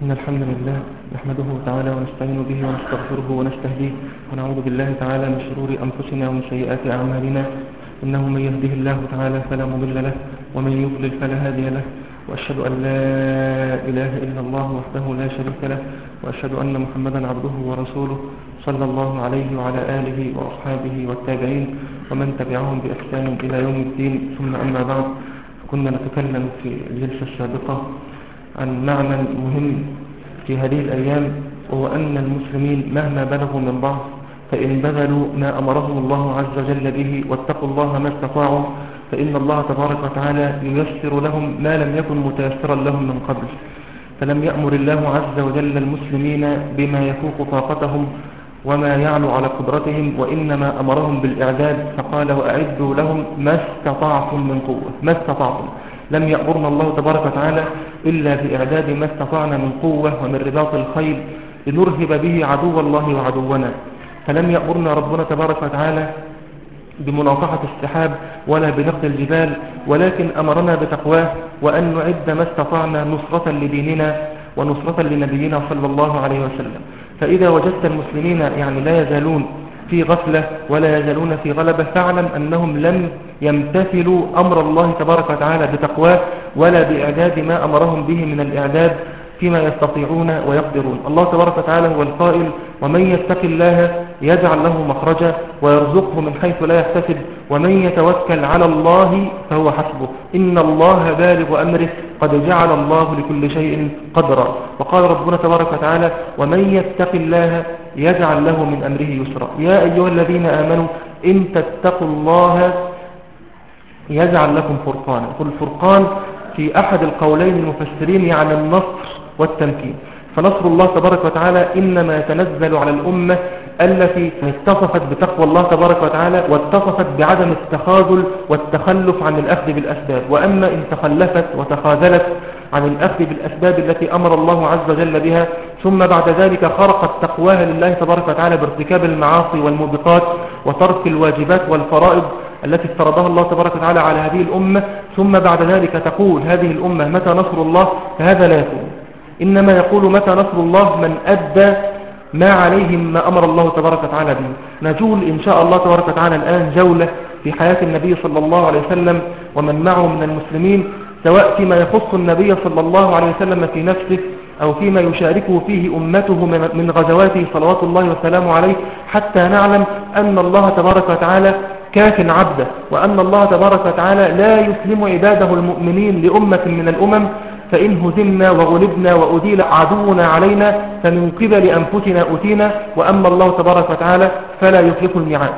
إن الحمد لله نحمده تعالى ونستعين به ونستغفره ونستهديه ونعوذ بالله تعالى من شرور أنفسنا ومن سيئات أعمالنا إنه من يهده الله تعالى فلا مضل له ومن يضلل فلا هادي له وأشهد أن لا إله إلا الله وحده لا شريك له وأشهد أن محمدا عبده ورسوله صلى الله عليه وعلى آله وأصحابه والتابعين ومن تبعهم بإحسان إلى يوم الدين ثم أما بعد كنا نتكلم في الجلسة السابقة عن معنى مهم في هذه الأيام وهو أن المسلمين مهما بلغوا من بعض فإن بذلوا ما أمرهم الله عز وجل به واتقوا الله ما استطاعوا فإن الله تبارك وتعالى ييسر لهم ما لم يكن متيسرا لهم من قبل فلم يأمر الله عز وجل المسلمين بما يفوق طاقتهم وما يعلو على قدرتهم وإنما أمرهم بالإعداد فقال وأعدوا لهم ما استطعتم من قوة ما استطعتم لم يأمرنا الله تبارك وتعالى إلا بإعداد ما استطعنا من قوة ومن رباط الخيل لنرهب به عدو الله وعدونا فلم يأمرنا ربنا تبارك وتعالى بمناطحة السحاب ولا بنقل الجبال ولكن أمرنا بتقواه وأن نعد ما استطعنا نصرة لديننا ونصرة لنبينا صلى الله عليه وسلم فإذا وجدت المسلمين يعني لا يزالون في غفلة ولا يزالون في غلبة فاعلم أنهم لم يمتثلوا أمر الله تبارك وتعالى بتقواه ولا بإعداد ما أمرهم به من الإعداد فيما يستطيعون ويقدرون الله تبارك وتعالى هو القائل ومن يتق الله يجعل له مخرجا ويرزقه من حيث لا يحتسب ومن يتوكل على الله فهو حسبه إن الله بالغ أمره قد جعل الله لكل شيء قدرا وقال ربنا تبارك وتعالى ومن يتق الله يجعل له من أمره يسرا يا أيها الذين آمنوا إن تتقوا الله يجعل لكم فرقانا قل الفرقان في أحد القولين المفسرين يعني النصر والتمكين فنصر الله تبارك وتعالى إنما يتنزل على الأمة التي اتصفت بتقوى الله تبارك وتعالى واتصفت بعدم التخاذل والتخلف عن الأخذ بالأسباب وأما إن تخلفت وتخاذلت عن الأخذ بالأسباب التي أمر الله عز وجل بها ثم بعد ذلك خرقت تقواها لله تبارك وتعالى بارتكاب المعاصي والموبقات وترك الواجبات والفرائض التي افترضها الله تبارك وتعالى على هذه الأمة ثم بعد ذلك تقول هذه الأمة متى نصر الله فهذا لا يكون إنما يقول متى نصر الله من أدى ما عليهم ما أمر الله تبارك وتعالى به نجول إن شاء الله تبارك وتعالى الآن جولة في حياة النبي صلى الله عليه وسلم ومن معه من المسلمين سواء فيما يخص النبي صلى الله عليه وسلم في نفسه أو فيما يشاركه فيه أمته من غزواته صلوات الله وسلامه عليه حتى نعلم أن الله تبارك وتعالى كاف عبده وأن الله تبارك وتعالى لا يسلم عباده المؤمنين لأمة من الأمم فإن هزمنا وغلبنا وأديل عدونا علينا فمن قبل أنفسنا أتينا وأما الله تبارك وتعالى فلا يخلف الميعاد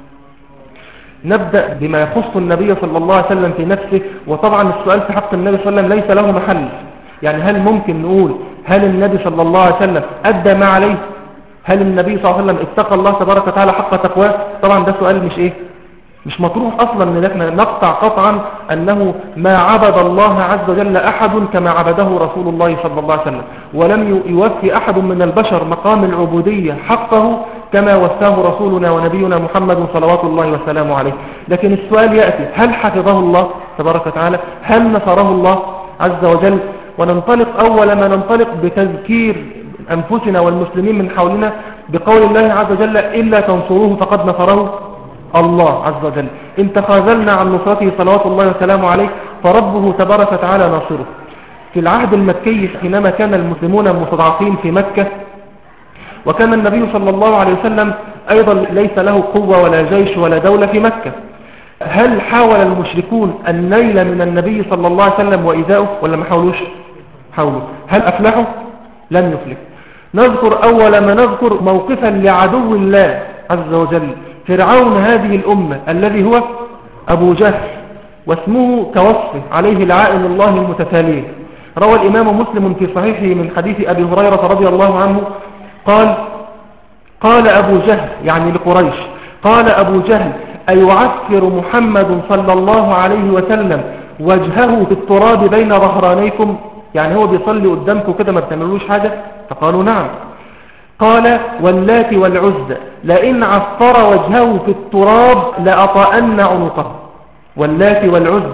نبدأ بما يخص النبي صلى الله عليه وسلم في نفسه وطبعا السؤال في حق النبي صلى الله عليه وسلم ليس له محل يعني هل ممكن نقول هل النبي صلى الله عليه وسلم أدى ما عليه هل النبي صلى الله عليه وسلم اتقى الله تبارك وتعالى حق تقواه طبعا ده سؤال مش ايه مش مطروح اصلا ان احنا نقطع قطعا انه ما عبد الله عز وجل احد كما عبده رسول الله صلى الله عليه وسلم ولم يوفي احد من البشر مقام العبودية حقه كما وفاه رسولنا ونبينا محمد صلوات الله وسلامه عليه لكن السؤال يأتي هل حفظه الله تبارك وتعالى هل نصره الله عز وجل وننطلق اول ما ننطلق بتذكير انفسنا والمسلمين من حولنا بقول الله عز وجل إلا تنصروه فقد نصره الله عز وجل إن تخاذلنا عن نصرته صلوات الله وسلامه عليه فربه تبارك وتعالى ناصره في العهد المكي حينما كان المسلمون مستضعفين في مكة وكان النبي صلى الله عليه وسلم أيضا ليس له قوة ولا جيش ولا دولة في مكة هل حاول المشركون النيل من النبي صلى الله عليه وسلم وإذاؤه ولا ما حاولوش حاولوا هل أفلحوا لم يفلح نذكر أول ما نذكر موقفا لعدو الله عز وجل فرعون هذه الأمة الذي هو أبو جهل واسمه كوصفه عليه لعائن الله المتتالية روى الإمام مسلم في صحيحه من حديث أبي هريرة رضي الله عنه قال قال أبو جهل يعني لقريش قال أبو جهل أيعسكر محمد صلى الله عليه وسلم وجهه في التراب بين ظهرانيكم يعني هو بيصلي قدامكم كده ما بتعملوش حاجة فقالوا نعم قال واللات والعزى لئن عصر وجهه في التراب لأطأن عنقه واللات والعزى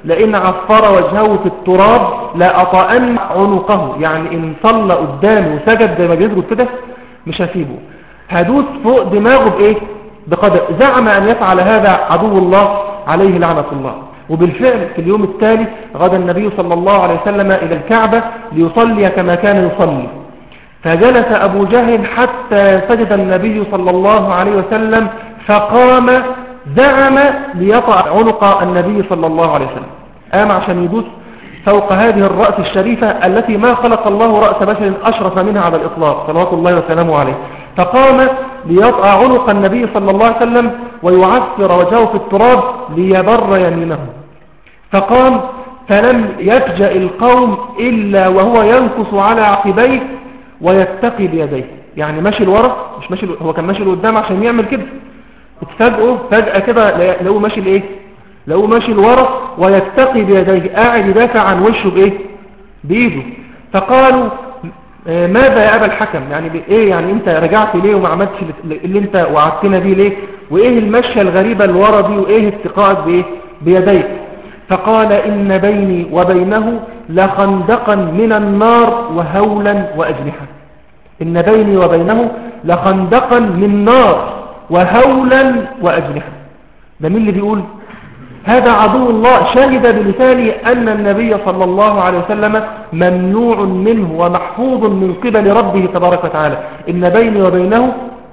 لئن عفر وجهه في التراب لا أطأن عنقه يعني إن صلى قدامه وسجد زي ما بيسجد كده مش هسيبه هدوس فوق دماغه بإيه بقدر زعم أن يفعل هذا عدو الله عليه لعنة الله وبالفعل في اليوم التالي غدا النبي صلى الله عليه وسلم إلى الكعبة ليصلي كما كان يصلي فجلس أبو جهل حتى سجد النبي صلى الله عليه وسلم فقام زعم ليطع عنق النبي صلى الله عليه وسلم قام عشان يدوس فوق هذه الرأس الشريفة التي ما خلق الله رأس بشر أشرف منها على الإطلاق صلوات الله وسلامه عليه فقام ليطع عنق النبي صلى الله عليه وسلم ويعثر وجهه في التراب ليبر يمينه فقام فلم يفجأ القوم إلا وهو ينكص على عقبيه ويتقي بيديه يعني ماشي لورا مش ماشي هو كان ماشي لقدام عشان يعمل كده اتفاجئوا فجأة كده لقوا ماشي لايه لقوا ماشي لورا ويتقي بيديه قاعد يدافع عن وشه بايه بايده فقالوا آه، ماذا يا أبا الحكم يعني ايه يعني انت رجعت ليه وما عملتش اللي انت وعدتنا بيه ليه وايه المشية الغريبة اللي ورا دي وايه اتقائك بايه بيديك فقال إن بيني وبينه لخندقا من النار وهولا وأجنحة إن بيني وبينه لخندقا من نار وهولا وأجنحة ده مين اللي بيقول هذا عدو الله شهد بلسانه أن النبي صلى الله عليه وسلم ممنوع منه ومحفوظ من قبل ربه تبارك وتعالى إن بيني وبينه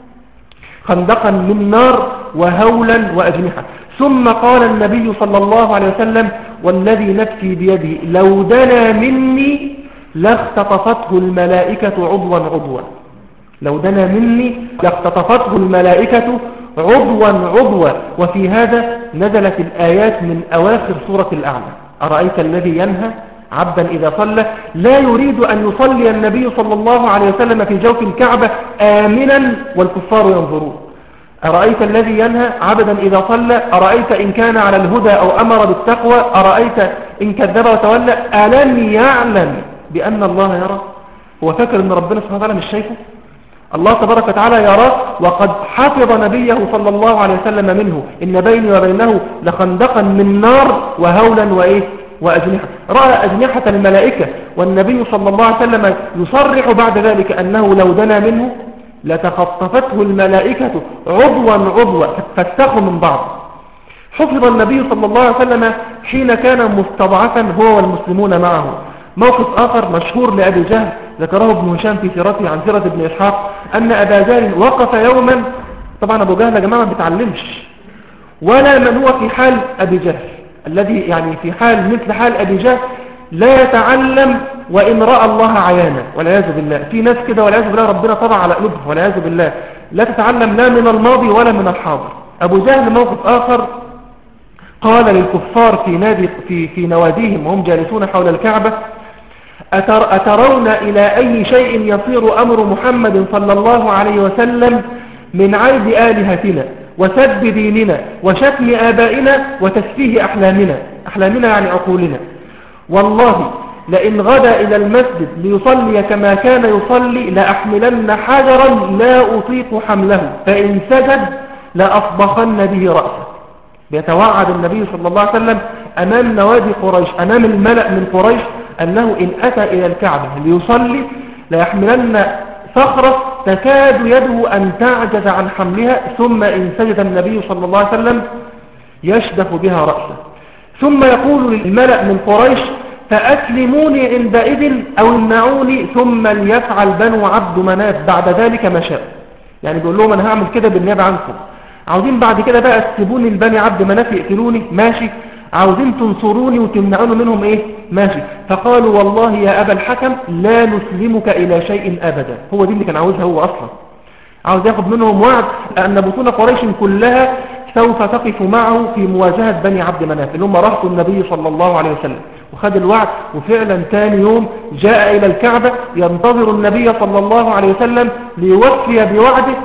خندقا من نار وهولا وأجنحة ثم قال النبي صلى الله عليه وسلم والذي نفسي بيده لو دنا مني لاختطفته الملائكة عضوا عضوا لو دنا مني لاختطفته الملائكة عضوا عضوا وفي هذا نزلت الآيات من أواخر سورة الأعلى أرأيت الذي ينهى عبدا إذا صلى لا يريد أن يصلي النبي صلى الله عليه وسلم في جوف الكعبة آمنا والكفار ينظرون أرأيت الذي ينهى عبدا إذا صلى أرأيت إن كان على الهدى أو أمر بالتقوى أرأيت إن كذب وتولى ألم يعلم بأن الله يرى هو فاكر أن ربنا سبحانه وتعالى مش شايفه الله تبارك وتعالى يراه وقد حفظ نبيه صلى الله عليه وسلم منه إن بيني وبينه لخندقا من نار وهولا وإيه وأجنحة رأى أجنحة الملائكة والنبي صلى الله عليه وسلم يصرح بعد ذلك أنه لو دنا منه لتخطفته الملائكة عضوا عضوا فاتخوا من بعض حفظ النبي صلى الله عليه وسلم حين كان مستضعفا هو والمسلمون معه موقف آخر مشهور لأبي جهل ذكره ابن هشام في سيرته عن سيرة ابن إسحاق أن أبا جهل وقف يوما طبعا أبو جهل يا جماعة ما بيتعلمش ولا من هو في حال أبي جهل الذي يعني في حال مثل حال أبي جهل لا يتعلم وإن رأى الله عيانا والعياذ بالله في ناس كده والعياذ بالله ربنا طبع على قلوبهم والعياذ بالله لا تتعلم لا من الماضي ولا من الحاضر أبو جهل موقف آخر قال للكفار في, نادي في, في نواديهم وهم جالسون حول الكعبة أتر أترون إلى أي شيء يصير أمر محمد صلى الله عليه وسلم من عيب آلهتنا وسب ديننا وشتم آبائنا وتسفيه أحلامنا أحلامنا يعني عقولنا والله لئن غدا إلى المسجد ليصلي كما كان يصلي لأحملن حجرا لا أطيق حمله فإن سجد لأصبخن به رأسه بيتوعد النبي صلى الله عليه وسلم أمام نوادي قريش أمام الملأ من قريش أنه إن أتى إلى الكعبة ليصلي ليحملن صخرة تكاد يده أن تعجز عن حملها ثم إن سجد النبي صلى الله عليه وسلم يشدف بها رأسه ثم يقول للملأ من قريش فأسلموني عندئذ أو امنعوني ثم ليفعل بنو عبد مناف بعد ذلك ما شاء يعني بيقول لهم أنا هعمل كده بالنيابة عنكم عاوزين بعد كده بقى تسيبوني البني عبد مناف يقتلوني ماشي عاوزين تنصروني وتمنعوني منهم ايه ماشي فقالوا والله يا أبا الحكم لا نسلمك إلى شيء أبدا هو دي اللي كان عاوزها هو أصلا عاوز ياخد منهم وعد أن بطون قريش كلها سوف تقف معه في مواجهة بني عبد مناف اللي هم رهطوا النبي صلى الله عليه وسلم وخد الوعد وفعلا ثاني يوم جاء إلى الكعبة ينتظر النبي صلى الله عليه وسلم ليوفي بوعده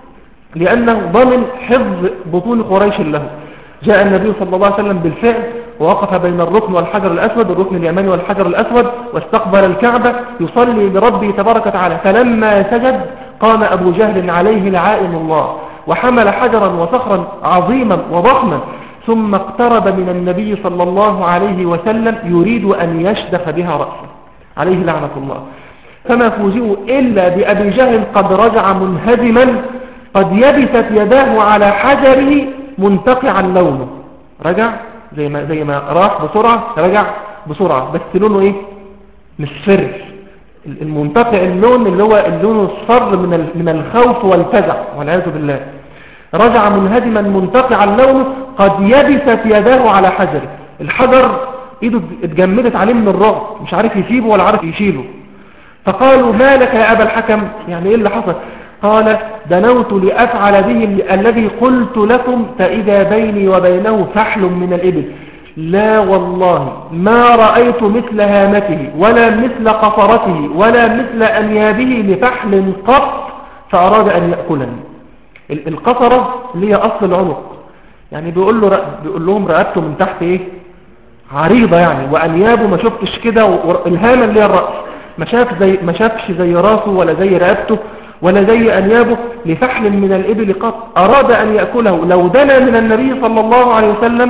لأنه ضمن حفظ بطون قريش له جاء النبي صلى الله عليه وسلم بالفعل ووقف بين الركن والحجر الأسود الركن اليماني والحجر الأسود واستقبل الكعبة يصلي لربه تبارك وتعالى فلما سجد قام أبو جهل عليه لعائم الله وحمل حجرا وصخرا عظيما وضخما ثم اقترب من النبي صلى الله عليه وسلم يريد أن يشدخ بها رأسه عليه لعنة الله فما فوجئوا إلا بأبي جهل قد رجع منهزما قد يبست يداه على حجره منتقعا لونه رجع زي ما, زي ما راح بسرعة رجع بسرعة بس لونه ايه مصفر المنتقع اللون اللي هو اللون الصر من من الخوف والفزع والعياذ بالله رجع منهزما منتقعا لونه قد يبست يداه على حجره الحجر ايده اتجمدت عليه من الرعب مش عارف يسيبه ولا عارف يشيله فقالوا ما لك يا أبا الحكم يعني إيه اللي حصل قال دنوت لأفعل به الذي قلت لكم فإذا بيني وبينه فحل من الإبل لا والله ما رأيت مثل هامته ولا مثل قصرته ولا مثل أنيابه لفحل قط فأراد أن يأكلني القصرة اللي هي أصل العنق يعني بيقول, له بيقول لهم رأبته من تحت إيه عريضة يعني وأنيابه ما شفتش كده والهامة اللي هي الرأس ما شاف زي ما شافش زي راسه ولا زي رقبته ولا زي أنيابه لفحل من الإبل قط أراد أن يأكله لو دنا من النبي صلى الله عليه وسلم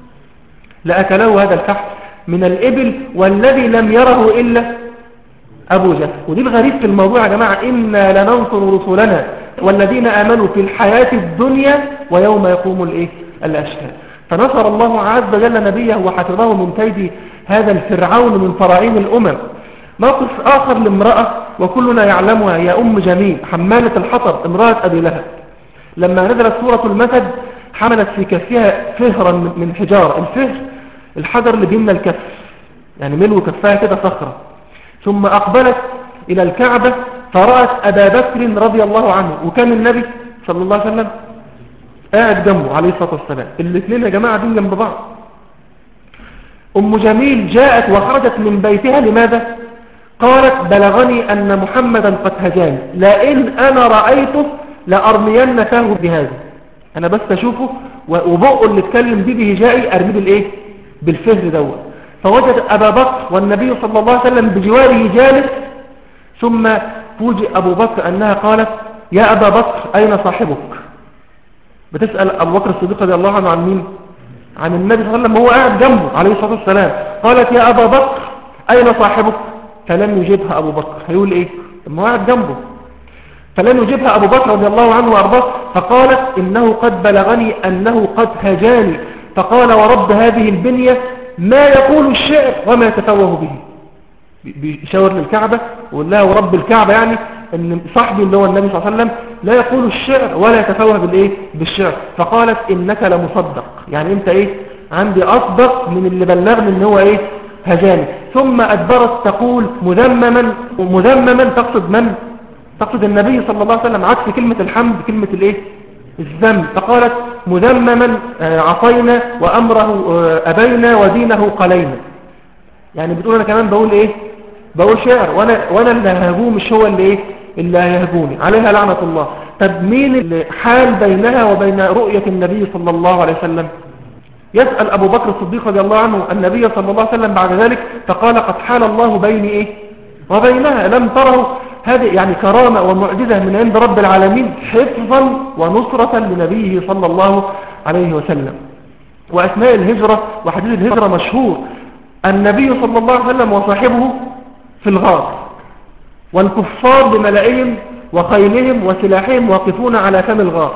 لأكله هذا الفحل من الإبل والذي لم يره إلا أبو جهل ودي الغريب في الموضوع يا جماعة إنا لننصر رسلنا والذين آمنوا في الحياة الدنيا ويوم يقوم الإيه الأشهاد فنصر الله عز وجل نبيه وحفظه من كيد هذا الفرعون من فراعين الأمم موقف آخر لامرأة وكلنا يعلمها يا أم جميل حمالة الحطب امرأة أبي لهب لما نزلت سورة المثد حملت في كفها فهرا من حجار الفهر الحجر اللي بيمنى الكف يعني ملو كفها كده صخرة ثم أقبلت إلى الكعبة فرأت أبا بكر رضي الله عنه وكان النبي صلى الله عليه وسلم قاعد جنبه عليه الصلاة والسلام الاثنين يا جماعة دين جنب بعض أم جميل جاءت وخرجت من بيتها لماذا قالت بلغني أن محمدا قد هجاني لئن أنا رأيته لأرمين فاه بهذا أنا بس أشوفه وبقه اللي اتكلم به بهجائي أرميه بالإيه بالفهر دوت فوجد أبا بكر والنبي صلى الله عليه وسلم بجواره جالس ثم فوجئ أبو بكر أنها قالت يا أبا بكر أين صاحبك بتسأل أبو بكر الصديق رضي الله عنه عن مين عن النبي صلى الله عليه وسلم هو قاعد جنبه عليه الصلاة والسلام قالت يا أبا بكر أين صاحبك فلم يجيبها أبو بكر هيقول إيه ما قاعد جنبه فلم يجيبها أبو بكر رضي الله عنه وأرضاه فقالت إنه قد بلغني أنه قد هجاني فقال ورب هذه البنية ما يقول الشعر وما يتفوه به بيشاور للكعبة ويقول لها ورب الكعبة يعني ان صاحبي اللي هو النبي صلى الله عليه وسلم لا يقول الشعر ولا يتفوه بالايه بالشعر فقالت انك لمصدق يعني انت ايه عندي اصدق من اللي بلغني ان هو ايه هجاني ثم أدبرت تقول مذمما ومذمما تقصد من تقصد النبي صلى الله عليه وسلم عكس كلمة الحمد كلمة الايه الذنب فقالت مذمما آه، عصينا وأمره آه، أبينا ودينه قلينا يعني بتقول أنا كمان بقول إيه بقول شعر وأنا, وأنا اللي ههجوه مش هو اللي إيه اللي هيهجوني عليها لعنة الله طب مين اللي حال بينها وبين رؤية النبي صلى الله عليه وسلم يسأل أبو بكر الصديق رضي الله عنه النبي صلى الله عليه وسلم بعد ذلك فقال قد حال الله بيني إيه وبينها لم تره هذه يعني كرامة ومعجزة من عند رب العالمين حفظا ونصرة لنبيه صلى الله عليه وسلم وأثناء الهجرة وحديث الهجرة مشهور النبي صلى الله عليه وسلم وصاحبه في الغار والكفار بملائهم وخيلهم وسلاحهم واقفون على فم الغار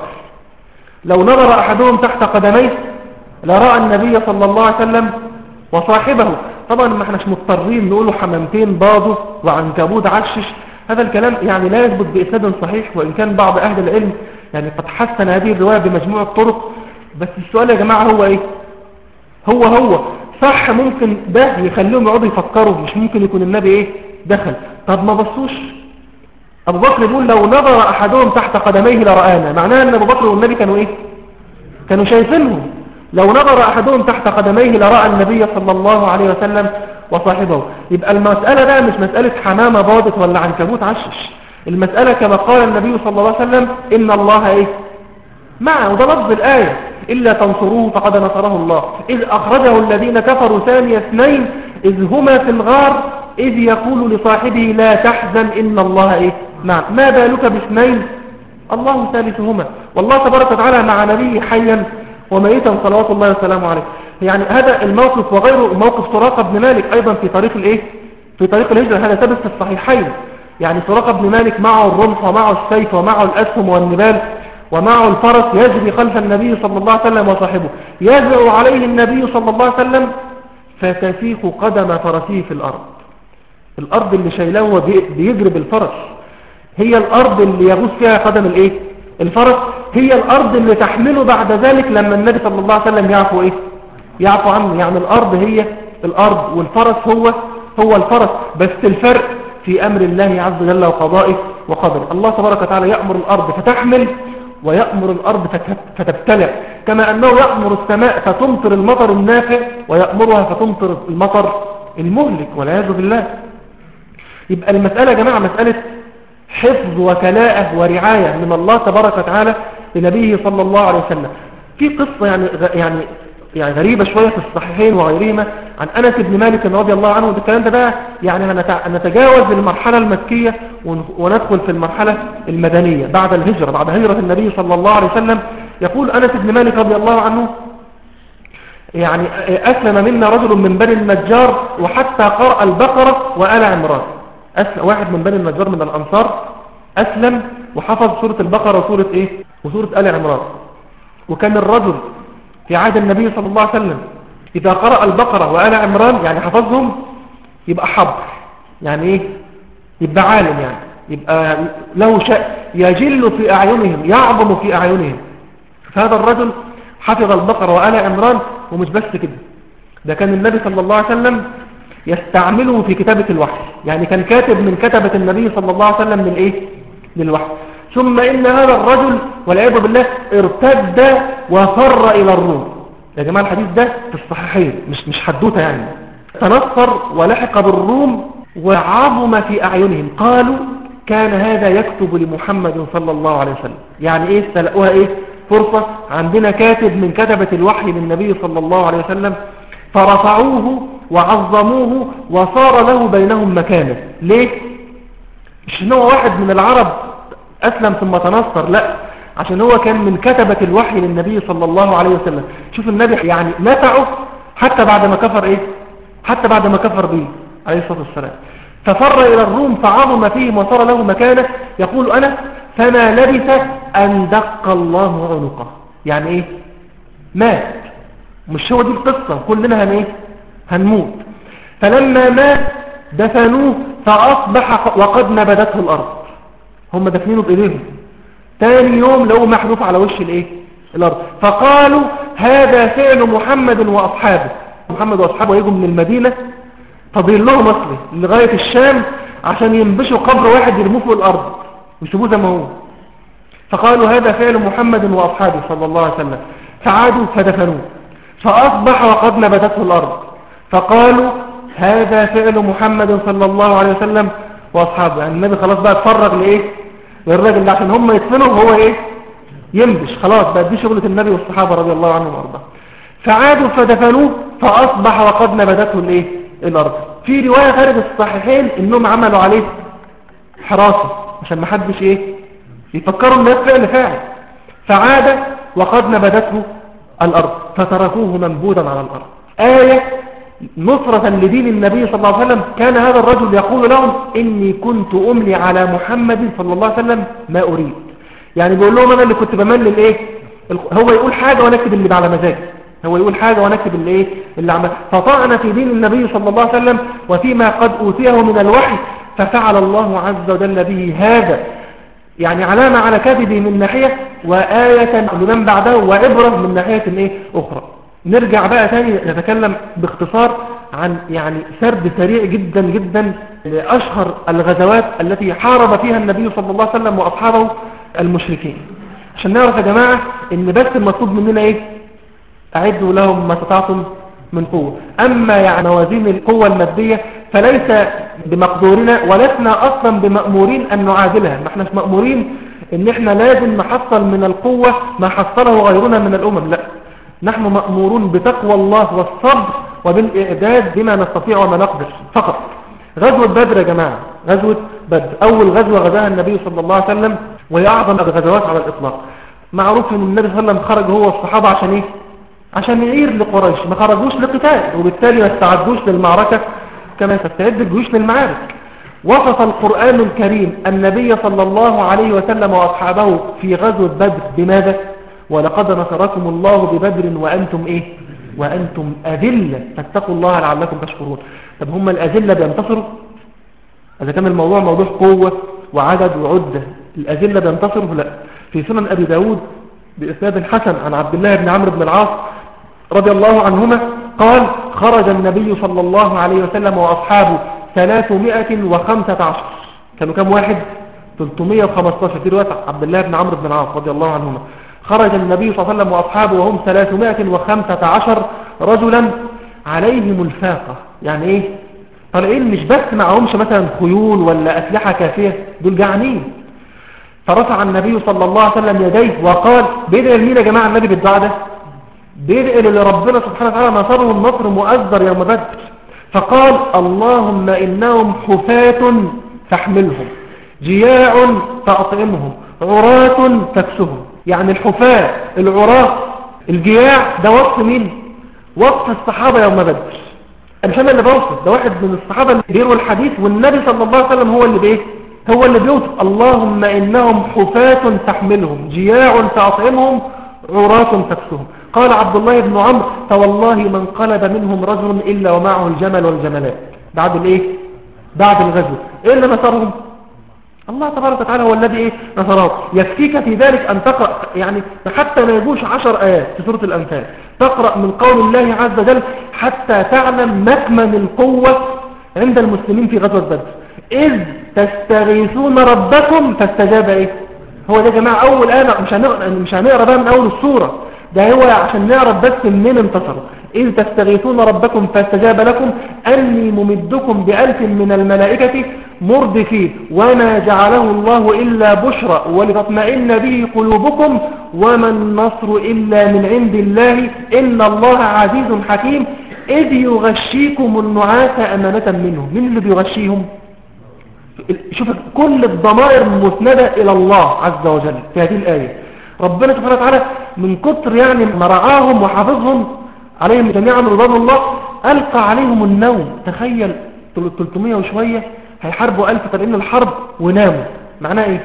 لو نظر أحدهم تحت قدميه لرأى النبي صلى الله عليه وسلم وصاحبه طبعا ما احناش مضطرين نقوله حمامتين باضوا وعنكبوت عشش هذا الكلام يعني لا يثبت بإسناد صحيح وإن كان بعض أهل العلم يعني قد حسن هذه الرواية بمجموع الطرق بس السؤال يا جماعة هو إيه هو هو صح ممكن ده يخليهم يقعدوا يفكروا مش ممكن يكون النبي إيه دخل طب ما بصوش أبو بكر يقول لو نظر أحدهم تحت قدميه لرآنا معناه أن أبو بكر والنبي كانوا إيه كانوا شايفينهم لو نظر أحدهم تحت قدميه لرأى النبي صلى الله عليه وسلم وصاحبه يبقى المسألة ده مش مسألة حمامة باضت ولا عنكبوت عشش المسألة كما قال النبي صلى الله عليه وسلم إن الله إيه معه وده لفظ الآية إلا تنصروه فقد نصره الله إذ أخرجه الذين كفروا ثاني اثنين إذ هما في الغار إذ يقول لصاحبه لا تحزن إن الله إيه معه ما بالك باثنين الله ثالثهما والله تبارك وتعالى مع نبيه حيا وميتا صلوات الله وسلامه عليه يعني هذا الموقف وغيره موقف سراقة بن مالك أيضا في طريق الإيه في طريق الهجرة هذا ثبت في الصحيحين يعني سراقة بن مالك معه الرمح ومعه السيف ومعه الأسهم والنبال ومعه الفرس يجري خلف النبي صلى الله عليه وسلم وصاحبه يزع عليه النبي صلى الله عليه وسلم فتسيق قدم فرسه في الأرض الأرض اللي شايلاه هو بيجري بالفرس هي الأرض اللي يغوص فيها قدم الإيه الفرس هي الأرض اللي تحمله بعد ذلك لما النبي صلى الله عليه وسلم يعفو إيه يعفو عنه يعني الأرض هي الأرض والفرس هو هو الفرس بس الفرق في أمر الله عز وجل وقضائه وقدره الله تبارك وتعالى يأمر الأرض فتحمل ويأمر الأرض فتبتلع كما أنه يأمر السماء فتمطر المطر النافع ويأمرها فتمطر المطر المهلك والعياذ بالله يبقى المسألة يا جماعة مسألة حفظ وكلاءة ورعاية من الله تبارك وتعالى لنبيه صلى الله عليه وسلم في قصة يعني يعني يعني غريبة شوية في الصحيحين وغيرهما عن أنس بن مالك رضي الله عنه الكلام ده بقى يعني نتجاوز المرحلة المكية وندخل في المرحلة المدنية بعد الهجرة بعد هجرة النبي صلى الله عليه وسلم يقول أنس بن مالك رضي الله عنه يعني أسلم منا رجل من بني النجار وحتى قرأ البقرة وآل عمران أسلم واحد من بني النجار من الأنصار أسلم وحفظ سورة البقرة وسورة إيه وسورة آل عمران وكان الرجل في عهد النبي صلى الله عليه وسلم إذا قرأ البقرة وآل عمران يعني حفظهم يبقى حبر يعني إيه يبقى عالم يعني يبقى له شأن يجل في أعينهم يعظم في أعينهم فهذا الرجل حفظ البقرة وآل عمران ومش بس كده ده كان النبي صلى الله عليه وسلم يستعمله في كتابة الوحي يعني كان كاتب من كتبة النبي صلى الله عليه وسلم من ايه للوحي ثم إن هذا الرجل والعياذ بالله ارتد وفر إلى الروم يا جماعة الحديث ده في الصحيحين مش مش حدوته يعني تنصر ولحق بالروم وعظم في أعينهم قالوا كان هذا يكتب لمحمد صلى الله عليه وسلم يعني ايه استلقوها ايه فرصة عندنا كاتب من كتبة الوحي للنبي صلى الله عليه وسلم فرفعوه وعظموه وصار له بينهم مكانه ليه مش ان هو واحد من العرب أسلم ثم تنصر لا عشان هو كان من كتبة الوحي للنبي صلى الله عليه وسلم شوف النبي يعني نفعه حتى بعد ما كفر ايه حتى بعد ما كفر به عليه الصلاة والسلام ففر إلى الروم فعظم فيهم وصار له مكانه يقول أنا فما لبث أن دق الله عنقه يعني ايه مات مش هو دي القصة كلنا هن ايه هنموت فلما مات دفنوه فأصبح وقد نبدته الأرض هم دفنينه بإيديهم تاني يوم لو محذوف على وش الايه الأرض فقالوا هذا فعل محمد وأصحابه محمد وأصحابه يجوا من المدينة فضيل لهم أصله لغاية الشام عشان ينبشوا قبر واحد يرموه في الأرض ويسيبوه زي ما هو فقالوا هذا فعل محمد وأصحابه صلى الله عليه وسلم فعادوا فدفنوه فأصبح وقد نبتته الأرض فقالوا هذا فعل محمد صلى الله عليه وسلم وأصحابه يعني النبي خلاص بقى اتفرج لإيه للراجل ده عشان هم يدفنوا وهو إيه ينبش خلاص بقى دي شغلة النبي والصحابة رضي الله عنهم وارضاه فعادوا فدفنوه فأصبح وقد نبتته الإيه الأرض في رواية خارج الصحيحين إنهم عملوا عليه حراسة عشان ما حدش إيه يفكروا الناس فعل فاعل فعاد وقد نبتته الأرض فتركوه منبوذا على الأرض آية نصرة لدين النبي صلى الله عليه وسلم كان هذا الرجل يقول لهم إني كنت أملي على محمد صلى الله عليه وسلم ما أريد يعني بيقول لهم أنا اللي كنت بملل إيه هو يقول حاجة ونكتب اللي على مزاجي هو يقول حاجة ونكتب اللي إيه اللي عمل فطعن في دين النبي صلى الله عليه وسلم وفيما قد أوتيه من الوحي ففعل الله عز وجل به هذا يعني علامة على كذبه من ناحية وآية لمن بعده وعبرة من ناحية إيه أخرى نرجع بقى تاني نتكلم باختصار عن يعني سرد سريع جدا جدا لأشهر الغزوات التي حارب فيها النبي صلى الله عليه وسلم وأصحابه المشركين عشان نعرف يا جماعة ان بس المطلوب مننا ايه اعدوا لهم ما استطعتم من قوة اما يعني موازين القوة المادية فليس بمقدورنا ولسنا اصلا بمأمورين ان نعادلها ما احنا مأمورين ان احنا لازم نحصل من القوة ما حصله غيرنا من الامم لا نحن مأمورون بتقوى الله والصبر وبالإعداد بما نستطيع وما نقدر فقط غزوة بدر يا جماعة غزوة بدر أول غزوة غزاها النبي صلى الله عليه وسلم وهي أعظم الغزوات على الإطلاق معروف أن النبي صلى الله عليه وسلم خرج هو والصحابة عشان إيه عشان يعير لقريش ما خرجوش لقتال وبالتالي ما استعدوش للمعركة كما تستعد الجيوش للمعارك وصف القرآن الكريم النبي صلى الله عليه وسلم وأصحابه في غزوة بدر بماذا ولقد نصركم الله ببدر وأنتم إيه وأنتم أذلة فاتقوا الله لعلكم تشكرون طب هم الأذلة بينتصروا إذا كان الموضوع موضوع قوة وعدد وعدة الأذلة بينتصروا لا في سنن أبي داود بإسناد حسن عن عبد الله بن عمرو بن العاص رضي الله عنهما قال خرج النبي صلى الله عليه وسلم وأصحابه 315 كانوا كم واحد 315 في رواية عبد الله بن عمرو بن العاص رضي الله عنهما خرج النبي صلى الله عليه وسلم وأصحابه وهم 315 رجلا عليهم الفاقة يعني ايه طالعين مش بس معهمش مثلا خيول ولا أسلحة كافية دول جعانين فرفع النبي صلى الله عليه وسلم يديه وقال بيدعي لمين يا جماعة النبي بالدعاء ده بيدعي لربنا سبحانه وتعالى نصره النصر مؤذر يوم بدر فقال اللهم إنهم حفاة فاحملهم جياع فأطعمهم عراة فاكسهم يعني الحفاة العراة الجياع ده وصف مين وصف الصحابة يوم بدر مش انا اللي بوصف ده واحد من الصحابة اللي بيروا الحديث والنبي صلى الله عليه وسلم هو اللي بايه هو اللي بيوصف اللهم إنهم حفاة تحملهم جياع فأطعمهم عراة تكسهم قال عبد الله بن عمرو فوالله من قلب منهم رجل إلا ومعه الجمل والجملات بعد الايه بعد الغزو ايه اللي نصرهم الله تبارك وتعالى هو الذي ايه نصره يكفيك في ذلك ان تقرأ يعني حتى ما يجوش عشر ايات في سورة الانفال تقرأ من قول الله عز وجل حتى تعلم مكمن القوة عند المسلمين في غزوة بدر إذ تستغيثون ربكم فاستجاب إيه هو ده يا جماعة أول آية مش هنقرأ مش هنقرأ بقى من أول السورة ده هو عشان نعرف بس منين انتصروا إذ تستغيثون ربكم فاستجاب لكم أني ممدكم بألف من الملائكة مردفين وما جعله الله إلا بشرى ولتطمئن به قلوبكم وما النصر إلا من عند الله إن الله عزيز حكيم إذ يغشيكم النعاس أمانة منه من اللي بيغشيهم شوف كل الضمائر مسندة إلى الله عز وجل في هذه الآية ربنا سبحانه وتعالى من كتر يعني مرعاهم وحافظهم عليهم جميعا رضوان الله ألقى عليهم النوم تخيل 300 وشوية هيحاربوا 1000 طالعين الحرب وناموا معناه ايه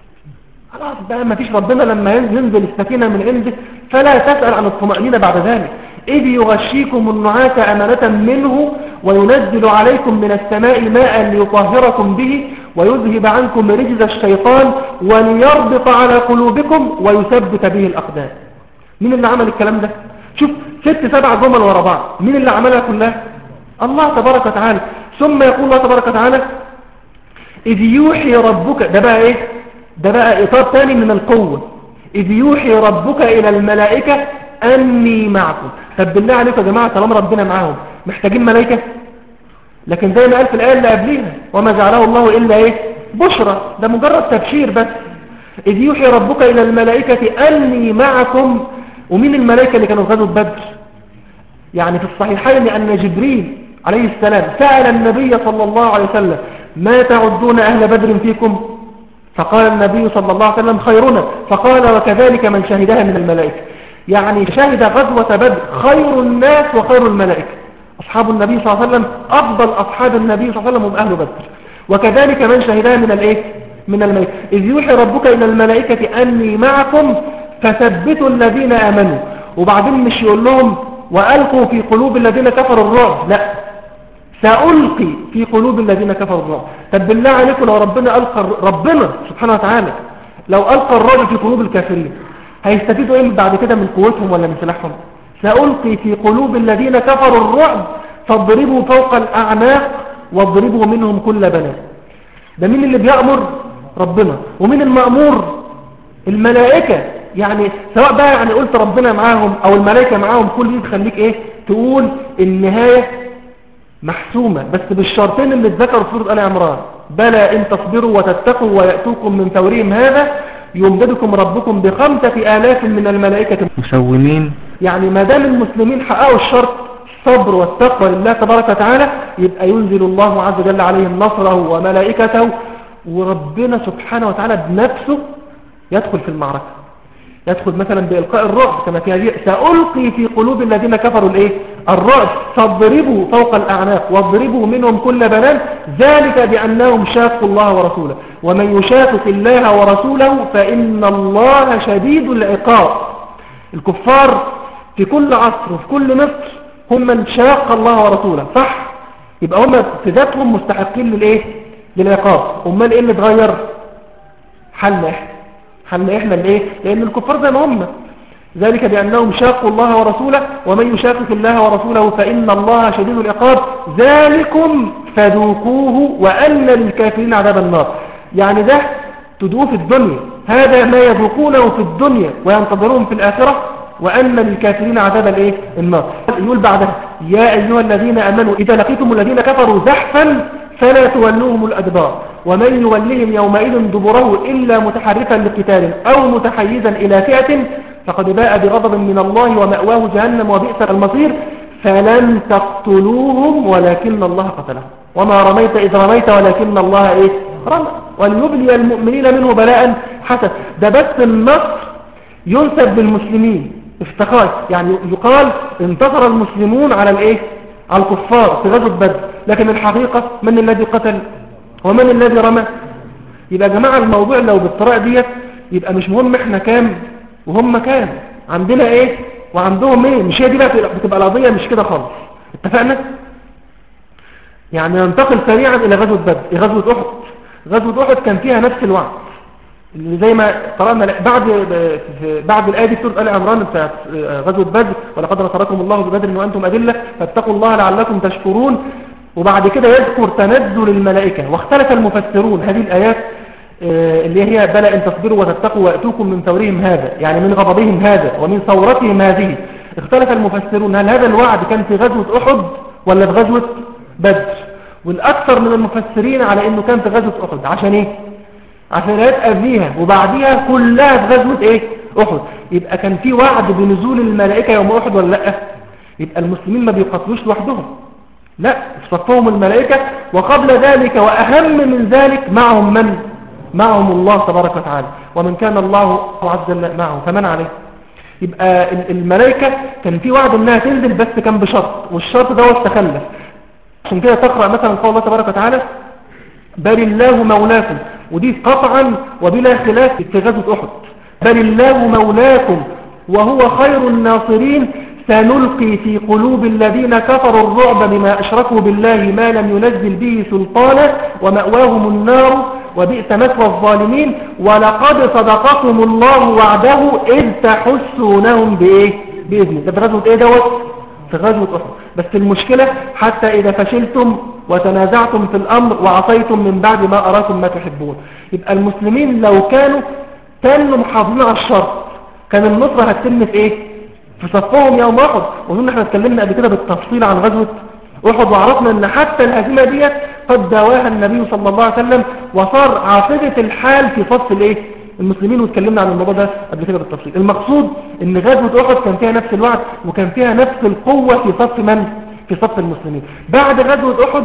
خلاص بقى ما فيش ربنا لما ينزل السكينة من عنده فلا تسأل عن الطمأنينة بعد ذلك إذ يغشيكم النعاس أمانة منه وينزل عليكم من السماء ماء ليطهركم به ويذهب عنكم رجز الشيطان وليربط على قلوبكم ويثبت به الأقدام مين اللي عمل الكلام ده شوف ست سبع جمل ورا بعض مين اللي عملها كلها الله تبارك وتعالى ثم يقول الله تبارك وتعالى إذ يوحي ربك ده بقى إيه ده بقى إطار تاني من القوة إذ يوحي ربك إلى الملائكة أني معكم طب بالله عليكم يا جماعة طالما ربنا معاهم محتاجين ملائكة لكن زي ما قال في الآية اللي قبليها وما جعله الله إلا إيه بشرى ده مجرد تبشير بس إذ يوحي ربك إلى الملائكة أني معكم ومين الملائكة اللي كانوا غزوا بدر يعني في الصحيحين أن جبريل عليه السلام سأل النبي صلى الله عليه وسلم ما تعدون أهل بدر فيكم فقال النبي صلى الله عليه وسلم خيرنا فقال وكذلك من شهدها من الملائكة يعني شهد غزوة بدر خير الناس وخير الملائكة أصحاب النبي صلى الله عليه وسلم أفضل أصحاب النبي صلى الله عليه وسلم هم أهل بدر وكذلك من شهدها من الإيه من الملائكة إذ يوحي ربك إلى الملائكة أني معكم فثبتوا الذين آمنوا وبعدين مش يقول لهم وألقوا في قلوب الذين كفروا الرعب لا سألقي في قلوب الذين كفروا الرعب طب بالله عليكم لو ربنا ألقى ربنا سبحانه وتعالى لو ألقى الرعب في قلوب الكافرين هيستفيدوا ايه بعد كده من قوتهم ولا من سلاحهم سألقي في قلوب الذين كفروا الرعب فاضربوا فوق الأعناق واضربوا منهم كل بنات ده مين اللي بيأمر ربنا ومين المأمور الملائكة يعني سواء بقى يعني قلت ربنا معاهم او الملائكة معاهم كل دي تخليك ايه تقول النهاية محسومة بس بالشرطين اللي اتذكروا في سورة آل عمران بلى إن تصبروا وتتقوا ويأتوكم من فورهم هذا يمددكم ربكم بخمسة آلاف من الملائكة مسومين يعني ما دام المسلمين حققوا الشرط الصبر والتقوى لله تبارك وتعالى يبقى ينزل الله عز وجل عليهم نصره وملائكته وربنا سبحانه وتعالى بنفسه يدخل في المعركة يدخل مثلا بإلقاء الرعب كما في هذه سألقي في قلوب الذين كفروا الايه الرعب فاضربوا فوق الأعناق واضربوا منهم كل بنان ذلك بأنهم شاقوا الله ورسوله ومن يشاقق الله ورسوله فإن الله شديد العقاب الكفار في كل عصر وفي كل مصر هم من شاق الله ورسوله صح يبقى هم في ذاتهم مستحقين للايه للعقاب امال ايه اللي اتغير حالنا احنا حالنا احنا الايه لان الكفار زي ما هم ذلك بأنهم شاقوا الله ورسوله ومن يشاقق الله ورسوله فإن الله شديد العقاب ذلكم فذوقوه وأن للكافرين عذاب النار يعني ده تدوه في الدنيا هذا ما يذوقونه في الدنيا وينتظرون في الآخرة وأن للكافرين عذاب الايه النار يقول بعدها يا أيها الذين أمنوا إذا لقيتم الذين كفروا زحفا فلا تولوهم الأدبار ومن يولهم يومئذ دبره إلا متحرفا لقتال أو متحيزا إلى فئة فقد باء بغضب من الله ومأواه جهنم وبئس المصير فلن تقتلوهم ولكن الله قتلهم وما رميت إذ رميت ولكن الله إيه رمى وليبلي المؤمنين منه بلاء حسن ده بس النصر ينسب بالمسلمين افتخار يعني يقال انتصر المسلمون على الايه على الكفار في غزوة بدر لكن الحقيقة من الذي قتل ومن الذي رمى يبقى يا جماعة الموضوع لو بالطريقة ديت يبقى مش مهم احنا كام وهم كام عندنا ايه وعندهم ايه مش هي دي بقى بتبقى القضية مش كده خالص اتفقنا يعني ننتقل سريعا الى غزوة بدر غزوة احد غزوة احد كان فيها نفس الوعد زي ما قرأنا بعد بعد الآية دي سورة آل عمران بتاعت غزوة بدر ولقد نصركم الله ببدر وأنتم أذلة فاتقوا الله لعلكم تشكرون وبعد كده يذكر تنزل الملائكة واختلف المفسرون هذه الآيات آه، اللي هي بلى إن تصبروا وتتقوا وأتوكم من ثورهم هذا يعني من غضبهم هذا ومن ثورتهم هذه اختلف المفسرون هل هذا الوعد كان في غزوة أحد ولا في غزوة بدر والأكثر من المفسرين على أنه كان في غزوة أحد عشان إيه عشان الآيات قبليها وبعديها كلها في غزوة ايه احد يبقى كان في وعد بنزول الملائكة يوم احد ولا لا يبقى المسلمين ما بيقاتلوش لوحدهم لا صفهم الملائكة وقبل ذلك وأهم من ذلك معهم من معهم الله تبارك وتعالى ومن كان الله عز وجل معه فمن عليه يبقى الملائكة كان في وعد انها تنزل بس كان بشرط والشرط ده استخلف عشان كده تقرأ مثلا قول الله تبارك وتعالى بل الله مولاكم ودي قطعا وبلا خلاف في غزوة أحد بل الله مولاكم وهو خير الناصرين سنلقي في قلوب الذين كفروا الرعب بما أشركوا بالله ما لم ينزل به سلطانا ومأواهم النار وبئس مثوى الظالمين ولقد صدقكم الله وعده إذ تحسونهم بإيه بإذنه ده في غزوة إيه دوت في غزوة أحد بس المشكلة حتى إذا فشلتم وتنازعتم في الأمر وعصيتم من بعد ما أراكم ما تحبون يبقى المسلمين لو كانوا كانوا محافظين على الشرط كان النصرة هتتم في ايه في صفهم يوم احد وظن احنا اتكلمنا قبل كده بالتفصيل عن غزوة احد وعرفنا ان حتى الهزيمة ديت قد دواها النبي صلى الله عليه وسلم وصار عاصفة الحال في فصل الايه المسلمين واتكلمنا عن الموضوع ده قبل كده بالتفصيل المقصود ان غزوة احد كان فيها نفس الوعد وكان فيها نفس القوة في صف من في صف المسلمين بعد غزوة احد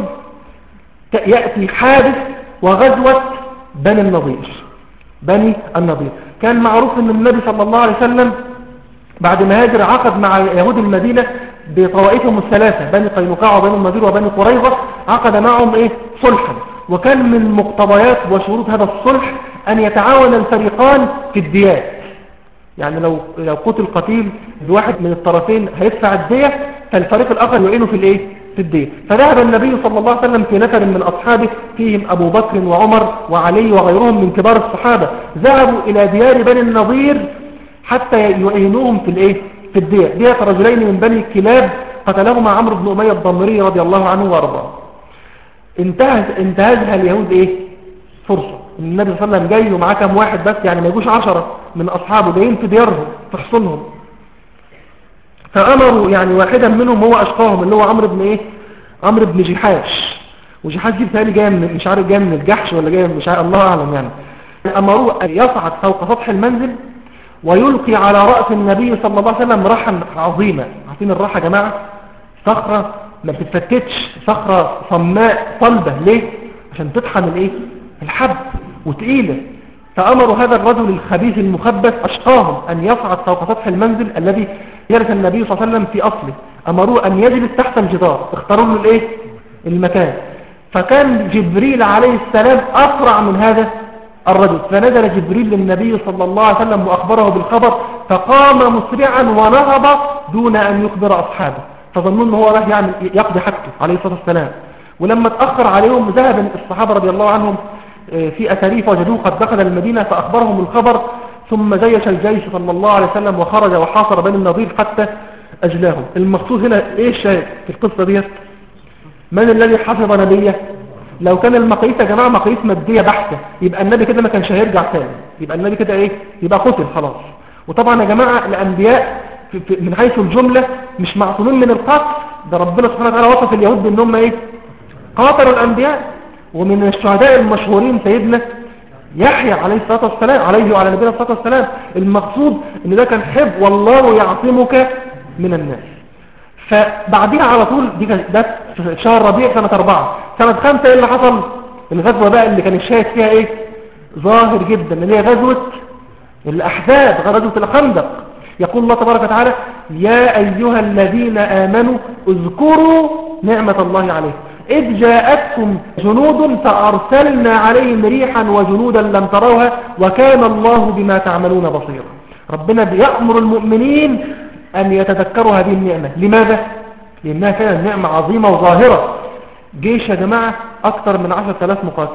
يأتي حادث وغزوة بني النضير بني النضير كان معروف ان النبي صلى الله عليه وسلم بعد ما هاجر عقد مع يهود المدينة بطوائفهم الثلاثة بني قينقاع وبني النضير وبني قريظة عقد معهم ايه صلحا وكان من مقتضيات وشروط هذا الصلح ان يتعاون الفريقان في الديات يعني لو لو قتل قتيل بواحد من الطرفين هيدفع الدية فالفريق الاخر يعينه في الايه في الدين فذهب النبي صلى الله عليه وسلم في نفر من أصحابه فيهم أبو بكر وعمر وعلي وغيرهم من كبار الصحابة ذهبوا إلى ديار بني النظير حتى يعينوهم في الايه في الدية دية رجلين من بني كلاب قتلهما عمرو بن أمية الضمري رضي الله عنه وارضاه انتهز انتهزها اليهود ايه فرصة النبي صلى الله عليه وسلم جاي ومعاه كام واحد بس يعني ما يجوش عشرة من أصحابه جايين في ديارهم في حصونهم فأمروا يعني واحدا منهم هو أشقاهم اللي هو عمرو بن إيه عمرو بن جحاش وجحاش دي بتهيألي جاية من مش عارف جاية من الجحش ولا جاية مش عارف الله أعلم يعني أمروه أن يصعد فوق سطح المنزل ويلقي على رأس النبي صلى الله عليه وسلم راحة عظيمة عارفين الراحة يا جماعة صخرة ما بتتفتتش صخرة صماء صلبة ليه عشان تطحن الايه الحب وتقيلة فأمروا هذا الرجل الخبيث المخبث أشقاهم أن يصعد فوق سطح المنزل الذي يرث النبي صلى الله عليه وسلم في أصله أمروه أن يجلس تحت الجدار اختاروا له الإيه؟ المكان فكان جبريل عليه السلام أسرع من هذا الرجل فنزل جبريل للنبي صلى الله عليه وسلم وأخبره بالخبر فقام مسرعا ونهض دون أن يخبر أصحابه فظنوا أنه هو راح يعمل يقضي حاجته عليه الصلاة والسلام ولما تأخر عليهم ذهب الصحابة رضي الله عنهم آه، في أثاريف وجدوه قد دخل المدينة فأخبرهم الخبر ثم جيش الجيش صلى الله عليه وسلم وخرج وحاصر بني النظير حتى أجلاهم المقصود هنا إيه الشاهد في القصة دي من الذي حفظ نبيه لو كان المقاييس يا جماعة مقاييس مادية بحتة يبقى النبي كده ما كانش هيرجع تاني يبقى النبي كده ايه يبقى قتل خلاص وطبعا يا جماعة الأنبياء في في من حيث الجملة مش معصومين من القتل ده ربنا سبحانه وتعالى وصف اليهود بأنهم ايه قاتلوا الأنبياء ومن الشهداء المشهورين سيدنا يحيى عليه الصلاة والسلام عليه وعلى نبينا الصلاة والسلام المقصود ان ده كان حب والله يعصمك من الناس فبعديها على طول دي كانت ده في شهر ربيع سنة أربعة سنة خمسة ايه اللي حصل الغزوة بقى اللي كان الشاهد فيها ايه ظاهر جدا اللي هي غزوة الأحزاب غزوة الخندق يقول الله تبارك وتعالى يا أيها الذين آمنوا اذكروا نعمة الله عليكم إذ جاءتكم جنود فأرسلنا عليهم ريحا وجنودا لم تروها وكان الله بما تعملون بصيرا ربنا بيأمر المؤمنين أن يتذكروا هذه النعمة لماذا؟ لأنها كانت نعمة عظيمة وظاهرة جيش يا جماعة أكثر من عشر ثلاث مقاتل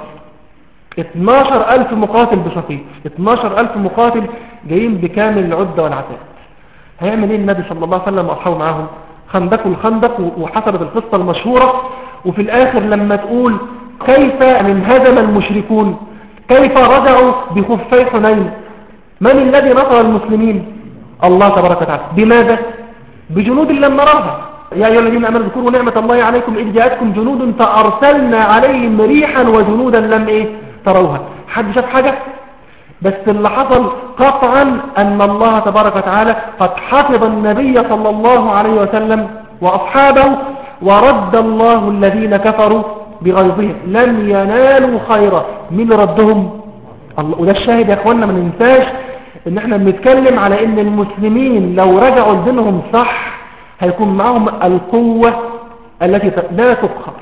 12 ألف مقاتل بشقيق 12 ألف مقاتل جايين بكامل العدة والعتاد هيعمل ايه النبي صلى الله عليه وسلم وأصحابه معاهم خندقوا الخندق وحصلت القصة المشهورة وفي الآخر لما تقول كيف انهزم المشركون كيف رجعوا بخفي حنين من الذي نصر المسلمين الله تبارك وتعالى بماذا بجنود لم نراها يا أيها الذين أمنوا اذكروا نعمة الله عليكم إذ جاءتكم جنود فأرسلنا عليهم ريحا وجنودا لم إيه تروها حد شاف حاجة بس اللي حصل قطعا أن الله تبارك وتعالى قد حفظ النبي صلى الله عليه وسلم وأصحابه ورد الله الذين كفروا بغيظهم لم ينالوا خيرا من ردهم الله وده الشاهد يا اخوانا ما ننساش ان احنا بنتكلم على ان المسلمين لو رجعوا لدينهم صح هيكون معهم القوة التي لا تبخر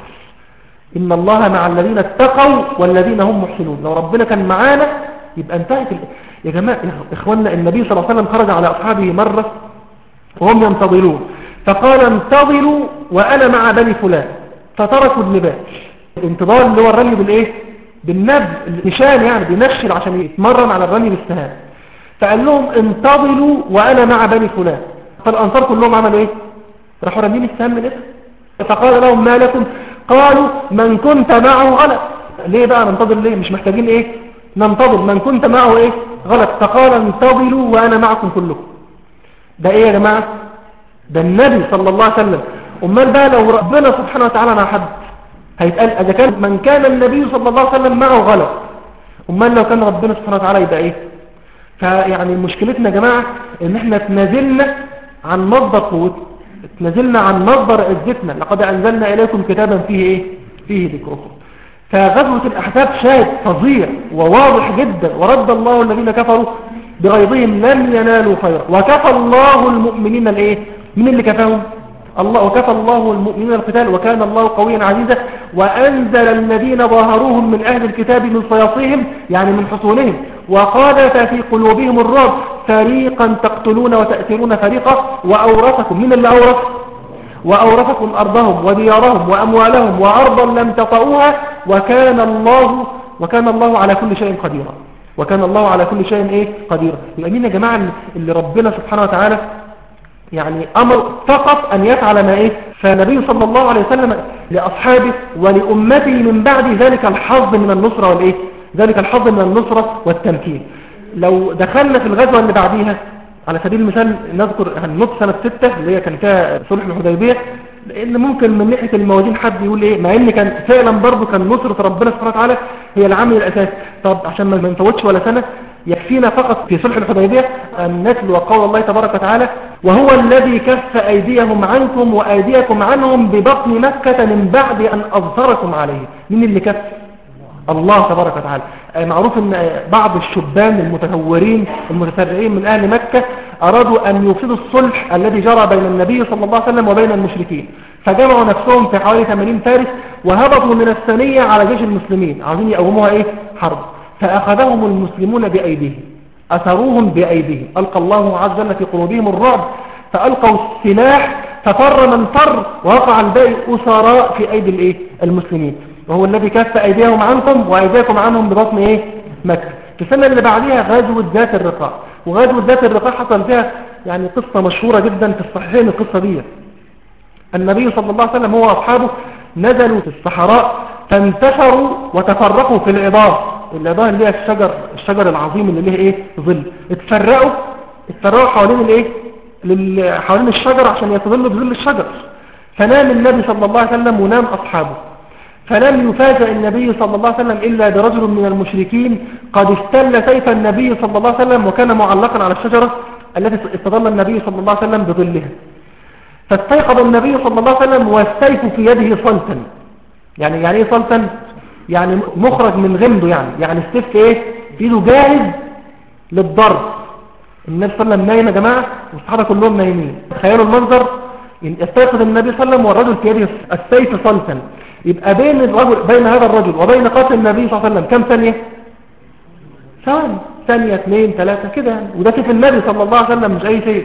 إن الله مع الذين اتقوا والذين هم محسنون لو ربنا كان معانا يبقى انتهت ال... يا جماعة إخواننا النبي صلى الله عليه وسلم خرج على أصحابه مرة وهم ينتظرون فقال انتظروا وأنا مع بني فلان فتركوا اللباس الانتظار اللي هو الرمي بالإيه بالنب النشان يعني بينشل عشان يتمرن على الرمي بالسهام فقال لهم انتظروا وأنا مع بني فلان فالأنصار كلهم عملوا إيه راحوا رمين السهام من إيه فقال لهم ما لكم قالوا من كنت معه غلط ليه بقى ننتظر ليه مش محتاجين ايه ننتظر من كنت معه ايه غلط فقال انتظروا وانا معكم كلكم ده ايه يا جماعة ده النبي صلى الله عليه وسلم امال بقى لو ربنا سبحانه وتعالى مع حد هيتقال اذا كان من كان النبي صلى الله عليه وسلم معه غلط امال لو كان ربنا سبحانه وتعالى يبقى ايه فيعني مشكلتنا يا جماعة ان احنا تنازلنا عن مصدر قوتنا نزلنا عن مصدر عزتنا لقد أنزلنا إليكم كتابا فيه إيه؟ فيه ذكركم فغزوة الأحزاب شاهد فظيع وواضح جدا ورد الله الذين كفروا بغيظهم لم ينالوا خيرا وكفى الله المؤمنين الايه من اللي كفاهم الله وكفى الله المؤمنين القتال وكان الله قويا عزيزا وأنزل الذين ظاهروهم من أهل الكتاب من صياصيهم يعني من حصولهم وقذف في قلوبهم الرعب فريقا تقتلون وتأثرون فريقا وأورثكم من اللي أورث وأورثكم أرضهم وديارهم وأموالهم وأرضا لم تطعوها وكان الله وكان الله على كل شيء قديرا وكان الله على كل شيء ايه قدير يبقى مين يا جماعة اللي ربنا سبحانه وتعالى يعني أمر فقط أن يفعل ما إيه فالنبي صلى الله عليه وسلم لأصحابه ولأمته من بعد ذلك الحظ من النصرة والإيه ذلك الحظ من النصرة والتمكين لو دخلنا في الغزوة اللي بعديها على سبيل المثال نذكر هنط سنة ستة اللي هي كان فيها صلح الحديبية لأن ممكن من ناحية الموازين حد يقول إيه مع إن كان فعلا برضه كان نصرة ربنا سبحانه وتعالى هي العامل الأساسي طب عشان ما نفوتش ولا سنة يكفينا فقط في صلح الحديبية أن نتلو قول الله تبارك وتعالى وهو الذي كف أيديهم عنكم وأيديكم عنهم ببطن مكة من بعد أن أظهركم عليه من اللي كف الله تبارك وتعالى معروف ان بعض الشبان المتهورين المتسرعين من اهل مكة ارادوا ان يفسدوا الصلح الذي جرى بين النبي صلى الله عليه وسلم وبين المشركين فجمعوا نفسهم في حوالي 80 فارس وهبطوا من الثانية على جيش المسلمين عاوزين يقوموها ايه حرب فاخذهم المسلمون بايديهم اثروهم بايديهم القى الله عز وجل في قلوبهم الرعب فالقوا السلاح ففر من فر ووقع الباقي أسراء في أيدي الإيه؟ المسلمين وهو الذي كف أيديهم عنكم وأيديكم عنهم ببطن إيه؟ مكة في السنة اللي بعدها غزوة ذات الرقاع وغزوة ذات الرقاع حصل فيها يعني قصة مشهورة جدا في الصحيحين القصة دي النبي صلى الله عليه وسلم هو وأصحابه نزلوا في الصحراء فانتشروا وتفرقوا في العباد العباد اللي هي الشجر الشجر العظيم اللي له ايه ظل اتفرقوا اتفرقوا حوالين الايه حوالين الشجر عشان يتظلوا بظل الشجر فنام النبي صلى الله عليه وسلم ونام أصحابه فلم يفاجأ النبي صلى الله عليه وسلم إلا برجل من المشركين قد استل سيف النبي صلى الله عليه وسلم وكان معلقا على الشجرة التي استظل النبي صلى الله عليه وسلم بظلها فاستيقظ النبي صلى الله عليه وسلم والسيف في يده صلتا يعني يعني ايه صلتا يعني مخرج من غمده يعني يعني السيف ايه في ايده جاهز للضرب النبي صلى الله عليه وسلم نايم يا جماعة والصحابة كلهم نايمين تخيلوا المنظر يستيقظ النبي صلى الله عليه وسلم والرجل في يده السيف صلتا يبقى بين الرجل بين هذا الرجل وبين قاتل النبي صلى الله عليه وسلم كم ثانية ثانية ثانية اثنين ثلاثة كده يعني وده كيف النبي صلى الله عليه وسلم مش أي سيف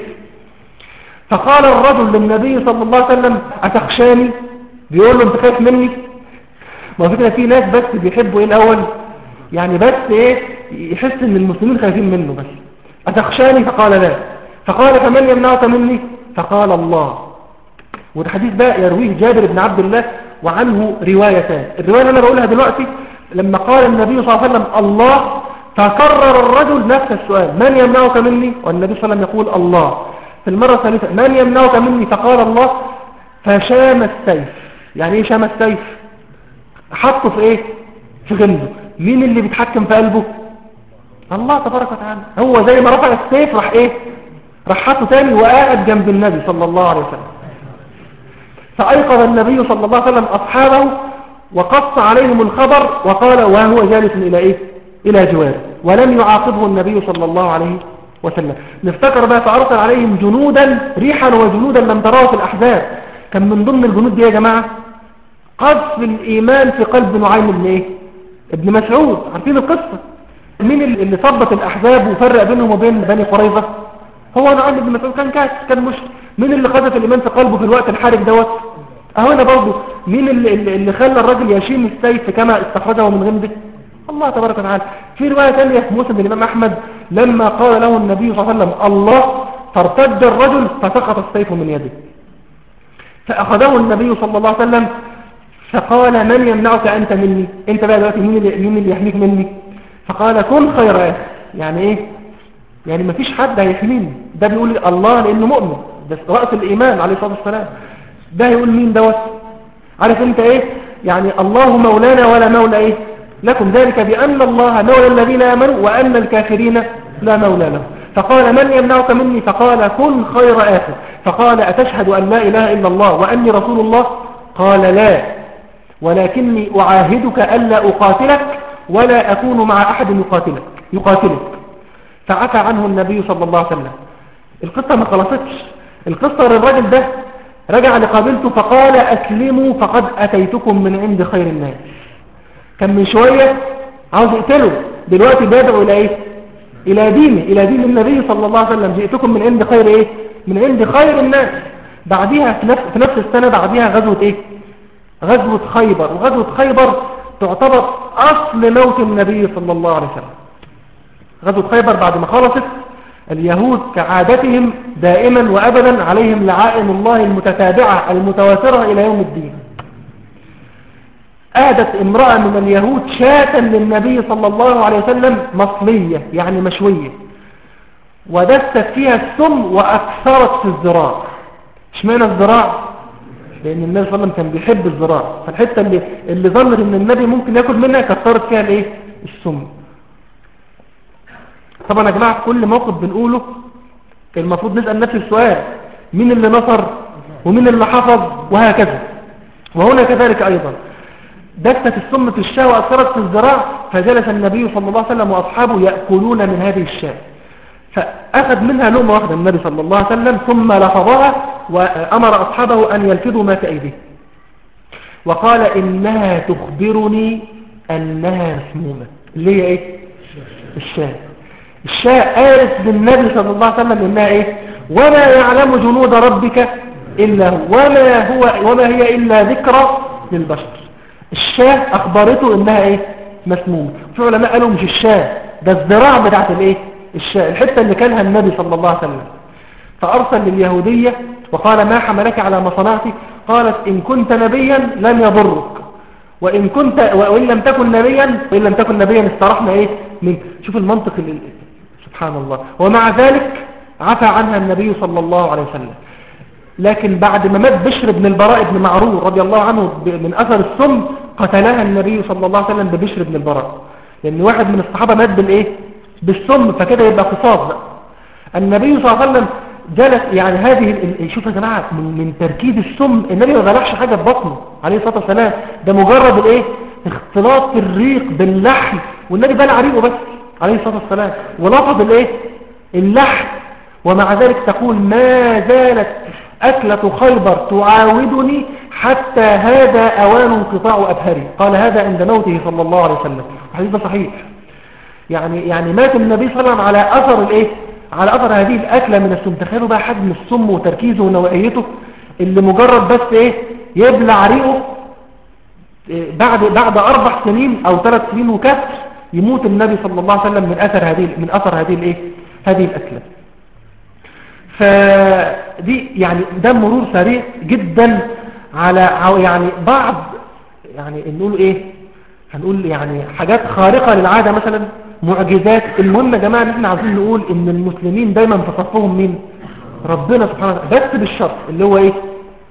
فقال الرجل للنبي صلى الله عليه وسلم أتخشاني بيقول له انت خايف مني ما فكرة في ناس بس بيحبوا ايه الاول يعني بس ايه يحس ان المسلمين خايفين منه بس أتخشاني فقال لا فقال فمن يمنعك مني فقال الله والحديث ده يرويه جابر بن عبد الله وعنه روايتان الرواية اللي أنا بقولها دلوقتي لما قال النبي صلى الله عليه وسلم الله فكرر الرجل نفس السؤال من يمنعك مني والنبي صلى الله عليه وسلم يقول الله في المرة الثالثة من يمنعك مني فقال الله فشام السيف يعني ايه شام السيف حطه في ايه في غمده مين اللي بيتحكم في قلبه الله تبارك وتعالى هو زي ما رفع السيف راح ايه راح حطه تاني وقاعد جنب النبي صلى الله عليه وسلم فأيقظ النبي صلى الله عليه وسلم أصحابه وقص عليهم الخبر وقال وهو جالس إلى إيه إلى جواره ولم يعاقبه النبي صلى الله عليه وسلم نفتكر بقى فأرسل عليهم جنودا ريحا وجنودا لم تراه في الأحزاب كان من ضمن الجنود دي يا جماعة قذف الإيمان في قلب نعيم بن إيه ابن مسعود عارفين القصة مين اللي ثبت الأحزاب وفرق بينهم وبين بني قريظة هو نعيم بن مسعود كان كاس كان مش مين اللي قذف الإيمان في قلبه في الوقت الحرج دوت اهو هنا برضه مين اللي, اللي خلى الراجل يشيم السيف كما استخرجه من غمده الله تبارك وتعالى في رواية ثانية في مسند الإمام أحمد لما قال له النبي صلى الله عليه وسلم الله فارتد الرجل فسقط السيف من يده فأخذه النبي صلى الله عليه وسلم فقال من يمنعك أنت مني أنت بقى دلوقتي مين اللي, مين اللي يحميك مني فقال كن خير يعني إيه يعني ما فيش حد هيحميني ده بيقول الله لأنه مؤمن ده رأس الإيمان عليه الصلاة والسلام ده يقول مين دوت عارف انت ايه يعني الله مولانا ولا مولى ايه لكم ذلك بأن الله مولى الذين آمنوا وأن الكافرين لا مولى له فقال من يمنعك مني فقال كن خير آخر فقال أتشهد أن لا إله إلا الله وأني رسول الله قال لا ولكني أعاهدك ألا أقاتلك ولا أكون مع أحد يقاتلك يقاتلك فعفى عنه النبي صلى الله عليه وسلم القصة ما خلصتش القصة للراجل ده رجع لقابلته فقال أسلموا فقد أتيتكم من عند خير الناس كان من شوية عاوز يقتله دلوقتي بيدعو إلى إيه إلى دينه إلى دين النبي صلى الله عليه وسلم جئتكم من عند خير إيه من عند خير الناس بعدها في نفس, في نفس السنة بعدها غزوة إيه غزوة خيبر وغزوة خيبر تعتبر أصل موت النبي صلى الله عليه وسلم غزوة خيبر بعد ما خلصت اليهود كعادتهم دائما وأبدا عليهم لعائن الله المتتابعة المتواترة إلى يوم الدين آدت امرأة من اليهود شاة للنبي صلى الله عليه وسلم مصلية يعني مشوية ودست فيها السم وأكثرت في الزراع اشمعنى الزراع لأن النبي صلى الله عليه وسلم كان بيحب الزراع فالحتة اللي, اللي ظنت ان النبي ممكن يأكل منها كثرت فيها الايه السم طبعا يا جماعة في كل موقف بنقوله المفروض نسأل نفس السؤال مين اللي نصر ومين اللي حفظ وهكذا وهنا كذلك أيضا دست السم في الشاة وأثرت في الزراع فجلس النبي صلى الله عليه وسلم وأصحابه يأكلون من هذه الشاة فأخذ منها لقمة واحدة النبي صلى الله عليه وسلم ثم لفظها وأمر أصحابه أن يلفظوا ما في أيديه وقال إنها تخبرني أنها مسمومة اللي هي إيه الشاة الشاة قالت بالنبي صلى الله عليه وسلم إنها إيه وما يعلم جنود ربك إلا هو وما, هو وما هي إلا ذكرى للبشر الشاة أخبرته إنها إيه مسمومة في علماء قالوا مش الشاة ده الزراع بتاعت الإيه الشاة الحتة اللي كانها النبي صلى الله عليه وسلم فأرسل لليهودية وقال ما حملك على ما صنعت قالت إن كنت نبيا لم يضرك وإن كنت وإن لم تكن نبيا وإن لم تكن نبيا استرحنا إيه من شوف المنطق اللي سبحان الله ومع ذلك عفى عنها النبي صلى الله عليه وسلم لكن بعد ما مات بشر بن البراء بن معرور رضي الله عنه من أثر السم قتلها النبي صلى الله عليه وسلم ببشر بن البراء لأن واحد من الصحابة مات بالإيه بالسم فكده يبقى قصاص بقى النبي صلى الله عليه وسلم جلس يعني هذه شوف يا جماعة من, من تركيز السم النبي ما غلقش حاجة في بطنه عليه الصلاة والسلام ده مجرد الايه اختلاط الريق باللحم والنبي بلع ريقه بس عليه الصلاة والسلام ولفظ الايه اللحم ومع ذلك تقول ما زالت أكلة خيبر تعاودني حتى هذا أوان انقطاع أبهري قال هذا عند موته صلى الله عليه وسلم الحديث ده صحيح يعني يعني مات النبي صلى الله عليه وسلم على أثر الايه على أثر هذه الأكلة من السم تخيلوا بقى حجم السم وتركيزه ونوعيته اللي مجرد بس ايه يبلع ريقه إيه، بعد بعد أربع سنين أو ثلاث سنين وكسر يموت النبي صلى الله عليه وسلم من أثر هذه من أثر هذه الايه هذه الأكلة فدي يعني ده مرور سريع جدا على يعني بعض يعني نقول ايه هنقول يعني حاجات خارقة للعادة مثلا معجزات المهم يا جماعة ان احنا عايزين نقول ان المسلمين دايما في صفهم مين ربنا سبحانه وتعالى بس بالشرط اللي هو ايه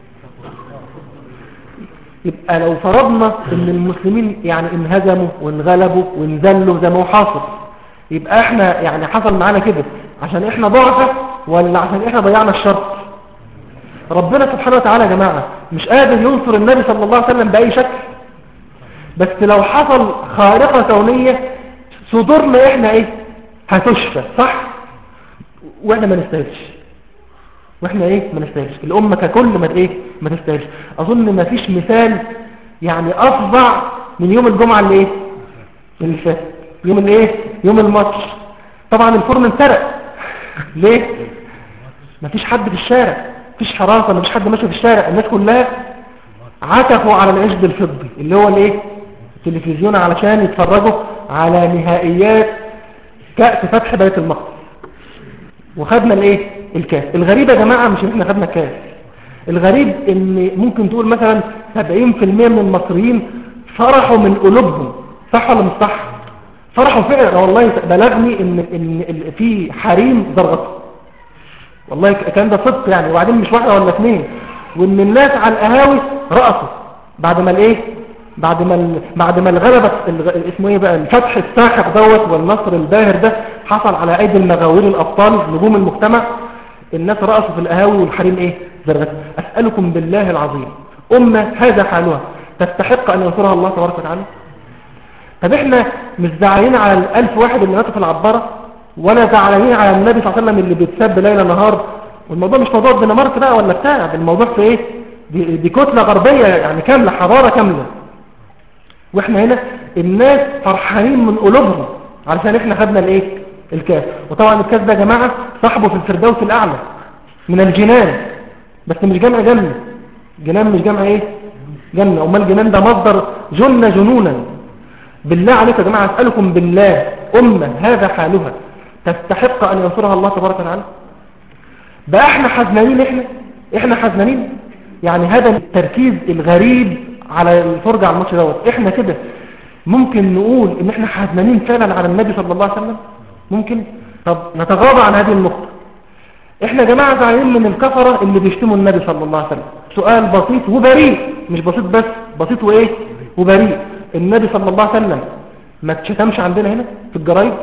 يبقى لو فرضنا ان المسلمين يعني انهزموا وانغلبوا وانذلوا زي ما هو حاصل يبقى احنا يعني حصل معانا كده عشان احنا ضعفة ولا عشان احنا ضيعنا الشرط ربنا سبحانه وتعالى يا جماعة مش قادر ينصر النبي صلى الله عليه وسلم بأي شكل بس لو حصل خارقة كونية صدورنا احنا ايه هتشفى صح واحنا ما نستاهلش واحنا ايه ما نستاهلش الامه ككل ما ايه ما تستاهلش اظن ما فيش مثال يعني افظع من يوم الجمعه اللي ايه اللي فات يوم الايه يوم الماتش طبعا الفرن انسرق ليه ما فيش حد في الشارع فيش حراسه ما فيش حد ماشي في الشارع الناس كلها عكفوا على العشب الفضي اللي هو الايه التلفزيون علشان يتفرجوا على نهائيات كأس فتح بيت المقدس وخدنا الايه الكاس الغريب يا جماعة مش ان احنا خدنا الكاس الغريب ان ممكن تقول مثلا 70% من المصريين فرحوا من قلوبهم صح ولا مش صح فرحوا فعلا والله بلغني ان ان في حريم ضرغته والله كان ده صدق يعني وبعدين مش واحده ولا اثنين وان الناس على القهاوي رقصوا بعد ما الايه بعد ما بعد ما الغلبة اسمه ايه بقى الفتح الساحق دوت والنصر الباهر ده حصل على ايدي المغاوير الابطال نجوم المجتمع الناس رقصوا في القهاوي والحريم ايه زرغت اسالكم بالله العظيم امه هذا حالها تستحق ان ينصرها الله تبارك وتعالى طب احنا مش زعلانين على الالف واحد اللي ماتوا في العباره ولا زعلانين على النبي صلى الله عليه وسلم اللي بيتسب ليل نهار والموضوع مش موضوع الدنمارك بقى ولا بتاع الموضوع في ايه دي, دي كتله غربيه يعني كامله حضاره كامله واحنا هنا الناس فرحانين من قلوبهم علشان احنا خدنا الايه الكاس وطبعا الكاس ده يا جماعه صاحبه في الفردوس الاعلى من الجنان بس مش جمع جنه جنان مش جمع ايه جنه امال الجنان ده مصدر جنه جنونا بالله عليكم يا جماعه اسالكم بالله امه هذا حالها تستحق ان ينصرها الله تبارك وتعالى بقى احنا حزنانين احنا احنا حزنانين يعني هذا التركيز الغريب على الفرجة على الماتش دوت احنا كده ممكن نقول ان احنا حزنانين فعلا على النبي صلى الله عليه وسلم ممكن طب نتغاضى عن هذه النقطة احنا جماعة زعلانين من الكفرة اللي بيشتموا النبي صلى الله عليه وسلم سؤال بسيط وبريء مش بسيط بس بسيط وايه وبريء النبي صلى الله عليه وسلم ما تشتمش عندنا هنا في الجرايد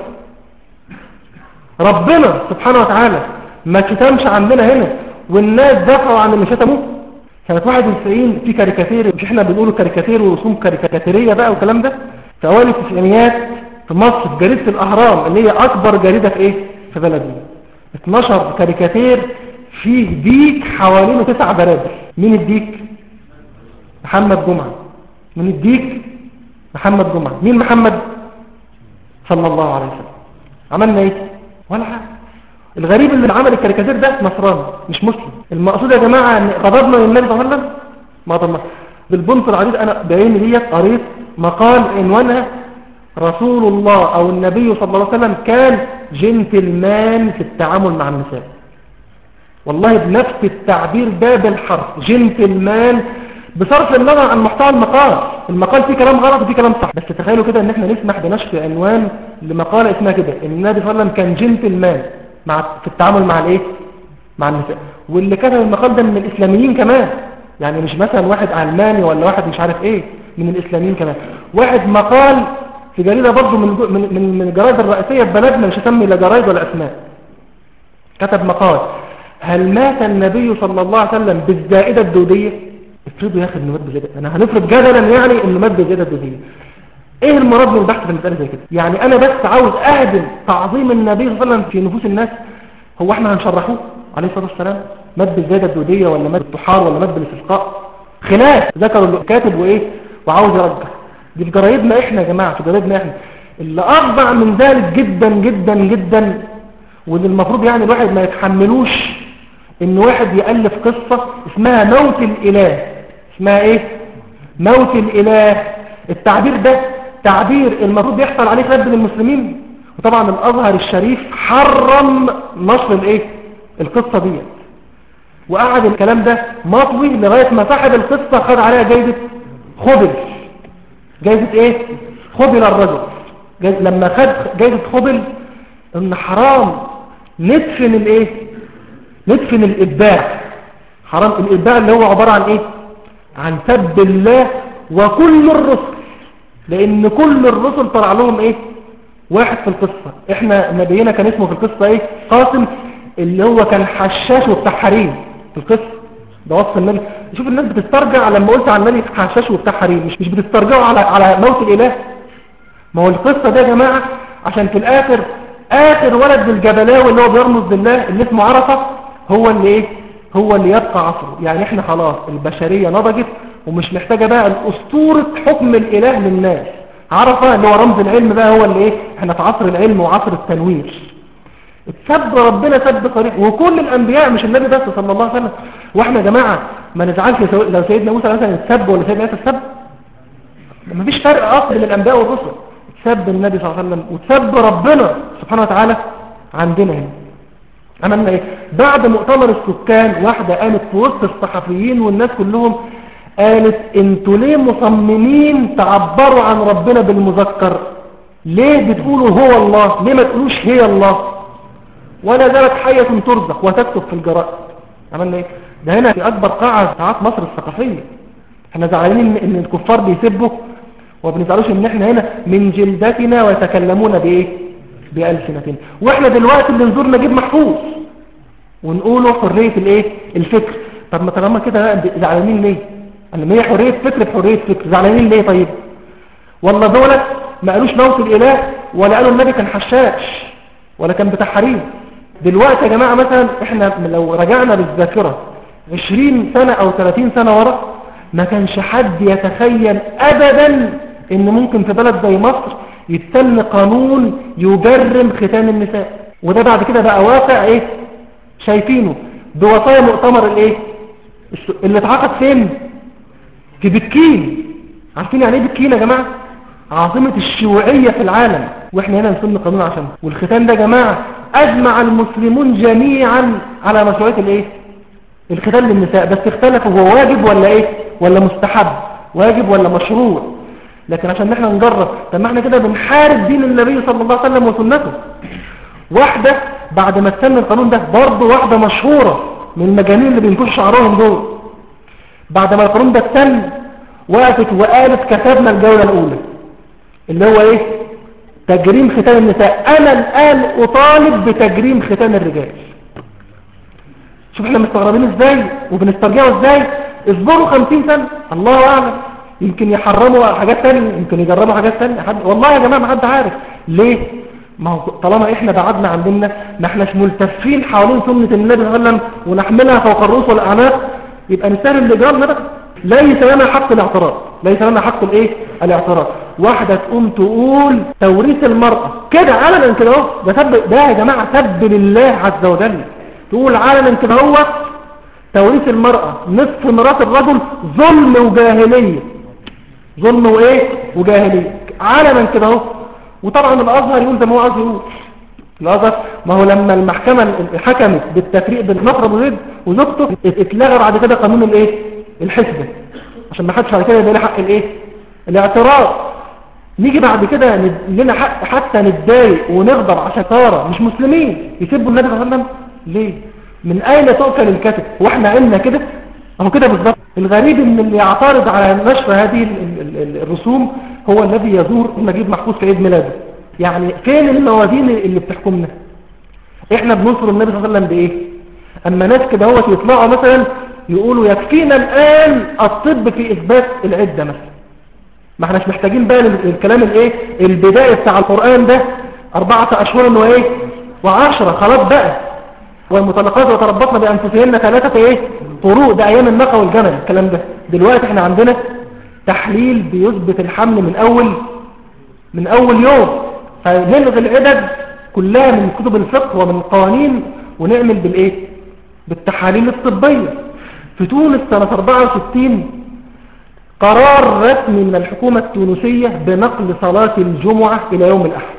ربنا سبحانه وتعالى ما تشتمش عندنا هنا والناس دفعوا عن اللي شتموه سنة 91 في كاريكاتير مش احنا بنقوله كاريكاتير ورسوم كاريكاتيرية بقى والكلام ده في اوائل التسعينيات في مصر في جريدة الاهرام اللي هي اكبر جريدة في ايه في بلدنا 12 كاريكاتير فيه ديك حوالينه تسع برادر مين الديك محمد جمعة مين الديك محمد جمعة مين محمد صلى الله عليه وسلم عملنا ايه ولا حاجة الغريب اللي عمل الكاريكاتير ده نصراني مش مسلم المقصود يا جماعة ان غضبنا للنبي صلى الله عليه وسلم ما ضمنا بالبنط العريض انا بعين ديت قريت مقال عنوانها رسول الله او النبي صلى الله عليه وسلم كان جنتلمان في التعامل مع النساء والله بنفس التعبير ده بالحرف جنتلمان بصرف النظر عن محتوى المقال المقال فيه كلام غلط وفيه كلام صح بس تخيلوا كده ان احنا نسمح بنشر عنوان لمقالة اسمها كده النبي صلى الله عليه وسلم كان جنتلمان مع في التعامل مع الايه مع النساء واللي كتب المقال ده من الاسلاميين كمان يعني مش مثلا واحد علماني ولا واحد مش عارف ايه من الاسلاميين كمان واحد مقال في جريدة برضه من من من من الجرايد الرئيسية في بلدنا مش هسمي لا جرايد ولا اسماء كتب مقال هل مات النبي صلى الله عليه وسلم بالزائدة الدودية افرضوا يا اخي انه مات بالزائدة انا هنفرض جدلا يعني انه مات بالزائدة الدودية ايه المراد من البحث في المسألة زي كده يعني انا بس عاوز اهدم تعظيم النبي صلى الله عليه وسلم في نفوس الناس هو احنا هنشرحوه عليه الصلاة والسلام مات بالزائدة الدودية ولا مات بالطحار ولا مات بالاستسقاء خلاف ذكروا الكاتب وايه وعاوز يرجع دي في جرايدنا احنا يا جماعة في جرايدنا احنا اللي افظع من ذلك جدا جدا جدا واللي المفروض يعني الواحد ما يتحملوش ان واحد يألف قصة اسمها موت الاله اسمها ايه موت الاله التعبير ده تعبير المفروض يحصل عليه رد للمسلمين وطبعا الازهر الشريف حرم نشر الايه القصة دي وقعد الكلام ده مطوي لغاية ما صاحب القصة خد عليها جايزة خبل جايزة ايه خبل الرجل جايز لما خد جايزة خبل ان حرام ندفن الايه ندفن الابداع حرام الابداع اللي هو عبارة عن ايه عن سب الله وكل الرسل لان كل الرسل طلع لهم ايه واحد في القصة احنا نبينا كان اسمه في القصة ايه قاسم اللي هو كان حشاش وبتاع حريم في القصة ده وصف النبي شوف الناس بتسترجع لما قلت عن النبي حشاش وبتاع حريم مش, مش بتسترجعوا على على موت الاله ما هو القصة ده يا جماعة عشان في الاخر اخر ولد بالجبلاوي اللي هو بيرمز بالله اللي اسمه عرفة هو اللي ايه هو اللي يبقى عصره يعني احنا خلاص البشرية نضجت ومش محتاجة بقى الاسطورة حكم الاله للناس عرفة اللي هو رمز العلم بقى هو اللي ايه احنا في عصر العلم وعصر التنوير اتسب ربنا سب صريح وكل الانبياء مش النبي بس صلى الله عليه وسلم واحنا يا جماعة ما نزعلش لو سيدنا موسى مثلا اتسب ولا سيدنا عيسى اتسب مفيش فرق اصل بين الانبياء والرسل اتسب النبي صلى الله عليه وسلم وتسب ربنا سبحانه وتعالى عندنا هنا عملنا ايه بعد مؤتمر السكان واحدة قامت في وسط الصحفيين والناس كلهم قالت انتوا ليه مصممين تعبروا عن ربنا بالمذكر ليه بتقولوا هو الله ليه ما تقولوش هي الله ولا زالت حية ترزق وتكتب في الجرائد عملنا ايه ده هنا في اكبر قاعة قاعات مصر الثقافية احنا زعلانين ان الكفار بيسبوا وبنزعلوش ان احنا هنا من جلدتنا ويتكلمون بايه بألسنتنا واحنا دلوقتي بنزور نجيب محفوظ ونقوله حرية الايه الفكر طب ما طالما كده زعلانين ليه انا ما هي حرية فكر بحرية فكر زعلانين ليه طيب والله دولت ما قالوش موت الاله ولا قالوا النبي كان حشاش ولا كان بتاع حريم دلوقتي يا جماعة مثلا احنا لو رجعنا بالذاكرة 20 سنة او 30 سنة ورا ما كانش حد يتخيل ابدا ان ممكن في بلد زي مصر يتم قانون يجرم ختان النساء وده بعد كده بقى واقع ايه شايفينه بوصايا مؤتمر الايه اللي اتعقد فين في بكين عارفين يعني ايه بكين يا جماعة عاصمة الشيوعية في العالم واحنا هنا نسن قانون عشان والختان ده يا جماعة اجمع المسلمون جميعا على مشروعية الايه الختان للنساء بس اختلفوا هو واجب ولا ايه ولا مستحب واجب ولا مشروع لكن عشان احنا نجرب طب ما احنا كده بنحارب دين النبي صلى الله عليه وسلم وسنته واحدة بعد ما تسن القانون ده برضه واحدة مشهورة من المجانين اللي بينكشوا شعرهم دول بعد ما القانون ده اتسن وقفت وقالت كتبنا الجولة الأولى اللي هو ايه تجريم ختان النساء انا الان اطالب بتجريم ختان الرجال شوف احنا مستغربين ازاي وبنسترجعه ازاي اصبروا خمسين سنة الله أعلم يمكن يحرموا حاجات تانية يمكن يجربوا حاجات تانية حد... والله يا جماعة ما حد عارف ليه ما هو طالما احنا بعدنا عن ديننا ما احناش ملتفين حوالين سنة النبي صلى الله عليه وسلم ونحملها فوق الرؤوس والاعناق يبقى نستاهل الاجرام ده ليس لنا حق الاعتراض ليس لنا حق الايه الاعتراض واحدة تقوم تقول توريث المرأة كده علنا كده اهو ده سب ده يا جماعة سب لله عز وجل تقول علنا كده هو توريث المرأة نصف مرات الرجل ظلم وجاهلية ظلم وايه وجاهلية علنا كده اهو وطبعا الازهر يقول ده ما هو عايز يقول الازهر ما هو لما المحكمة حكمت بالتفريق بين نصر وزيد وزوجته اتلغى بعد كده قانون الايه الحسبة عشان ما حدش على كده يبقى له حق الايه الاعتراض نيجي بعد كده ند- لنا حق حتى نتضايق ونغضب عشان تارة مش مسلمين يسبوا النبي صلى الله عليه وسلم ليه من اين تؤكل الكتف واحنا قلنا كده اهو كده بالظبط الغريب ان اللي يعترض على نشر هذه ال- ال- ال- الرسوم هو الذي يزور نجيب محفوظ في عيد ميلاده يعني فين الموازين اللي بتحكمنا احنا بننصر النبي صلى الله عليه وسلم بايه اما ناس كده هو يطلعوا مثلا يقولوا يكفينا الان الطب في اثبات العده مثلا ما احناش محتاجين بقى لل- الكلام الايه البدائي بتاع القرآن ده أربعة أشهر وايه وعشرة خلاص بقى والمطلقات وتربطنا بأنفسهن ثلاثة ايه طروق ده أيام النقى والجمل الكلام ده دلوقتي احنا عندنا تحليل بيثبت الحمل من أول من أول يوم فنلغي العدد كلها من كتب الفقه ومن القوانين ونعمل بالإيه بالتحاليل الطبية في تونس سنة 64 قرار رسمي من الحكومة التونسية بنقل صلاة الجمعة إلى يوم الأحد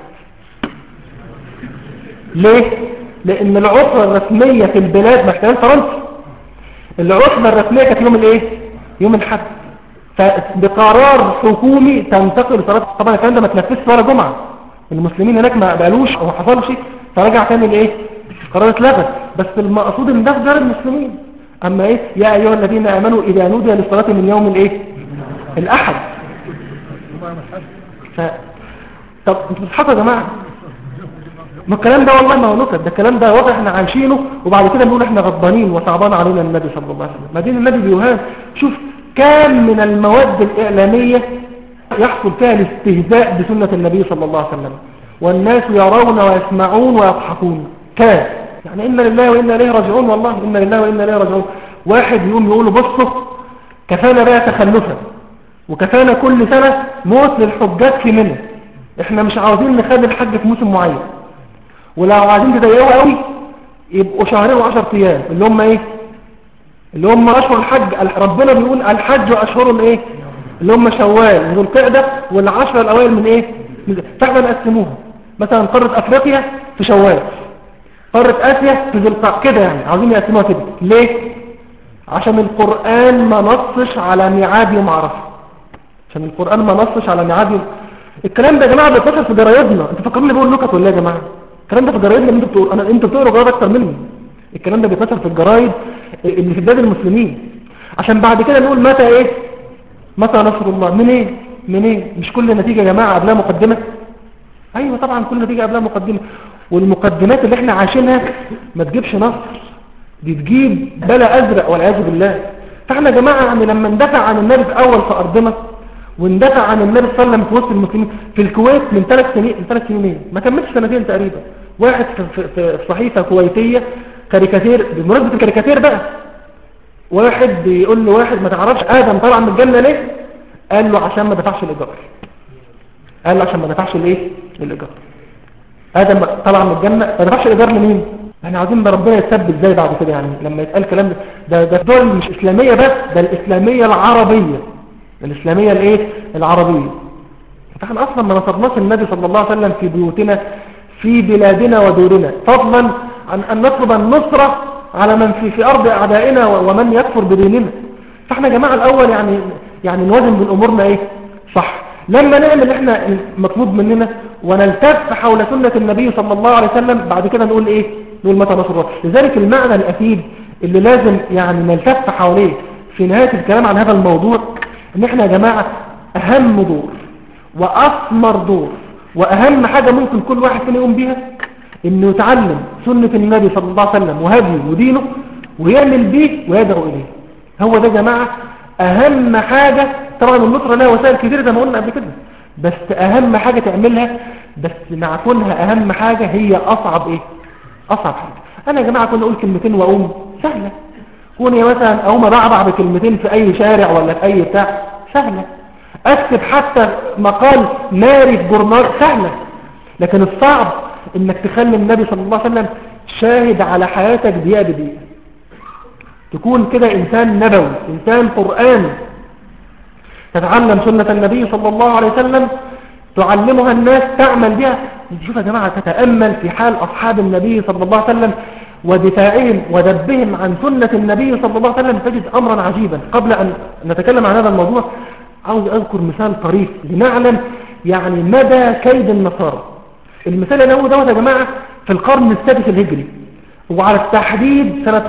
ليه؟ لأن العطلة الرسمية في البلاد محتاجين فرنسا العطلة الرسمية كانت يوم الايه؟ يوم الحد فبقرار حكومي تنتقل صلاة طبعا الكلام ده ما تنفذش ولا جمعة المسلمين هناك ما قالوش او حصلش فرجع تاني لايه؟ قرار اتلغى بس المقصود ان ده في دار المسلمين اما ايه؟ يا ايها الذين امنوا اذا نودي للصلاة من يوم الايه؟ الاحد ف... طب انتوا بتضحكوا يا جماعه ما الكلام ده والله ما هو نكت ده الكلام ده واضح احنا عايشينه وبعد كده بنقول احنا غضبانين وصعبان علينا النبي صلى الله عليه وسلم ما دين النبي بيوهان شوف كام من المواد الإعلامية يحصل فيها الاستهزاء بسنة النبي صلى الله عليه وسلم والناس يرون ويسمعون ويضحكون كام يعني إنا لله وإنا إليه راجعون والله إنا لله وإنا إليه راجعون واحد يقوم يقول له بصوا كفانا بقى تخلفا وكفانا كل سنة موت للحجاج في منى احنا مش عاوزين نخلي الحج في موسم معين ولو عايزين تضيقوا قوي يبقوا شهرين وعشر ايام اللي هم ايه اللي هم اشهر الحج ربنا بيقول الحج اشهر ايه اللي هم شوال وذو القعده والعشر الاوائل من ايه من- فاحنا نقسموها مثلا قاره افريقيا في شوال قاره اسيا في ذو القعده كده يعني عاوزين يقسموها كده ليه عشان القران ما نصش على ميعاد يوم عرفه عشان القران ما نصش على ميعاد يوم الكلام ده يا جماعه بيتصل في جرايدنا انتوا فاكرين بقول نكت ولا إيه يا جماعه الكلام ده في جرايدنا اللي انتوا بتقولوا انا انتوا بتقروا جرايد اكتر مني الكلام ده بيتنشر في الجرايد اللي في بلاد المسلمين عشان بعد كده نقول متى ايه متى نصر الله من ايه من ايه مش كل نتيجة يا جماعة قبلها مقدمة ايوه طبعا كل نتيجة قبلها مقدمة والمقدمات اللي احنا عايشينها ما تجيبش نصر دي تجيب بلا ازرق والعياذ بالله فاحنا يا جماعة يعني لما ندافع عن النبي في اول في ارضنا وندافع عن النبي صلى الله عليه وسلم في وسط المسلمين في الكويت من ثلاث سنين من ثلاث سنين ما كملش سنتين تقريبا واحد في, في, في صحيفة كويتية كاريكاتير بمناسبة الكاريكاتير بقى واحد بيقول له واحد ما تعرفش ادم طلع من الجنة ليه قال له عشان ما دفعش الايجار قال له عشان ما دفعش الايه الايجار ادم طلع من الجنة ما دفعش الايجار لمين احنا عاوزين ده ربنا يتثبت ازاي بعد كده يعني لما يتقال كلام ده ده, ده دول مش اسلامية بس ده الاسلامية العربية الاسلامية الايه العربية فاحنا اصلا ما نصرناش النبي صلى الله عليه وسلم في بيوتنا في بلادنا ودورنا فضلا عن ان نطلب النصرة على من في في ارض اعدائنا ومن يكفر بديننا فاحنا يا جماعة الاول يعني يعني نوازن بين امورنا ايه صح لما نعمل احنا المطلوب مننا ونلتف حول سنة النبي صلى الله عليه وسلم بعد كده نقول ايه نقول متى نصر الله لذلك المعنى الاكيد اللي لازم يعني نلتف حواليه في نهاية الكلام عن هذا الموضوع ان احنا يا جماعة اهم دور واثمر دور واهم حاجة ممكن كل واحد فينا يقوم بيها انه يتعلم سنة النبي صلى الله عليه وسلم وهديه ودينه ويعمل بيه ويدعو اليه هو ده يا جماعة اهم حاجة طبعا النصرة لها وسائل كتير زي ما قلنا قبل كده بس اهم حاجة تعملها بس مع كونها اهم حاجة هي اصعب ايه اصعب حاجة انا يا جماعة كنا اقول كلمتين واقوم سهلة كوني مثلا اقوم ابعبع بكلمتين في اي شارع ولا في اي بتاع سهلة اكتب حتى مقال ناري في جورنال سهلة لكن الصعب انك تخلي النبي صلى الله عليه وسلم شاهد على حياتك دقيقة بدقيقة تكون كده انسان نبوي انسان قرآن تتعلم سنة النبي صلى الله عليه وسلم تعلمها الناس تعمل بها شوف يا جماعة تتأمل في حال أصحاب النبي صلى الله عليه وسلم ودفاعهم ودبهم عن سنة النبي صلى الله عليه وسلم تجد أمرا عجيبا قبل أن نتكلم عن هذا الموضوع عاوز أذكر مثال طريف لنعلم يعني مدى كيد النصارى المثال اللي هو دوت يا جماعة في القرن السادس الهجري وعلى التحديد سنة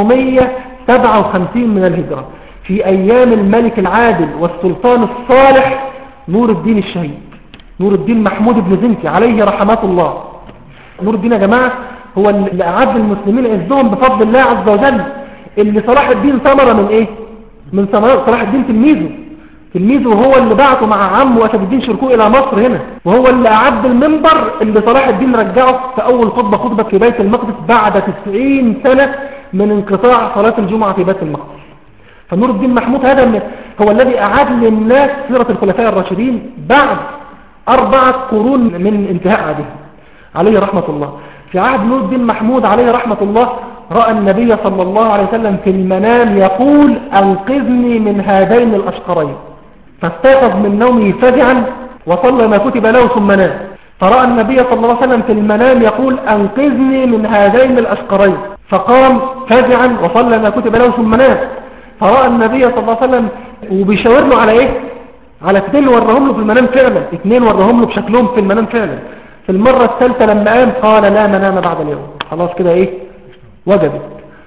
557 من الهجرة في أيام الملك العادل والسلطان الصالح نور الدين الشهيد نور الدين محمود بن زنكي عليه رحمات الله نور الدين يا جماعة هو اللي أعد المسلمين عزهم بفضل الله عز وجل اللي صلاح الدين ثمرة من ايه من ثمرات صلاح الدين تلميذه تلميذه هو اللي بعته مع عمه أسد الدين شركوه إلى مصر هنا وهو اللي أعد المنبر اللي صلاح الدين رجعه في أول خطبة خطبة في بيت المقدس بعد 90 سنة من انقطاع صلاة الجمعة في بيت المقدس فنور الدين محمود هذا هو الذي أعاد للناس سيرة الخلفاء الراشدين بعد أربعة قرون من انتهاء عهدهم عليه رحمة الله في عهد نور الدين محمود عليه رحمة الله رأى النبي صلى الله عليه وسلم في المنام يقول أنقذني من هذين الأشقرين فاستيقظ من نومه فزعا وصلى ما كتب له ثم نام فرأى النبي صلى الله عليه وسلم في المنام يقول أنقذني من هذين الأشقرين فقام فزعا وصلى ما كتب له ثم نام فرأى النبي صلى الله عليه وسلم وبيشاور له على ايه على اثنين وراهم له في المنام فعلا اثنين وراهم له بشكلهم في المنام فعلا في المرة الثالثة لما قام قال لا منام بعد اليوم خلاص كده ايه وجبت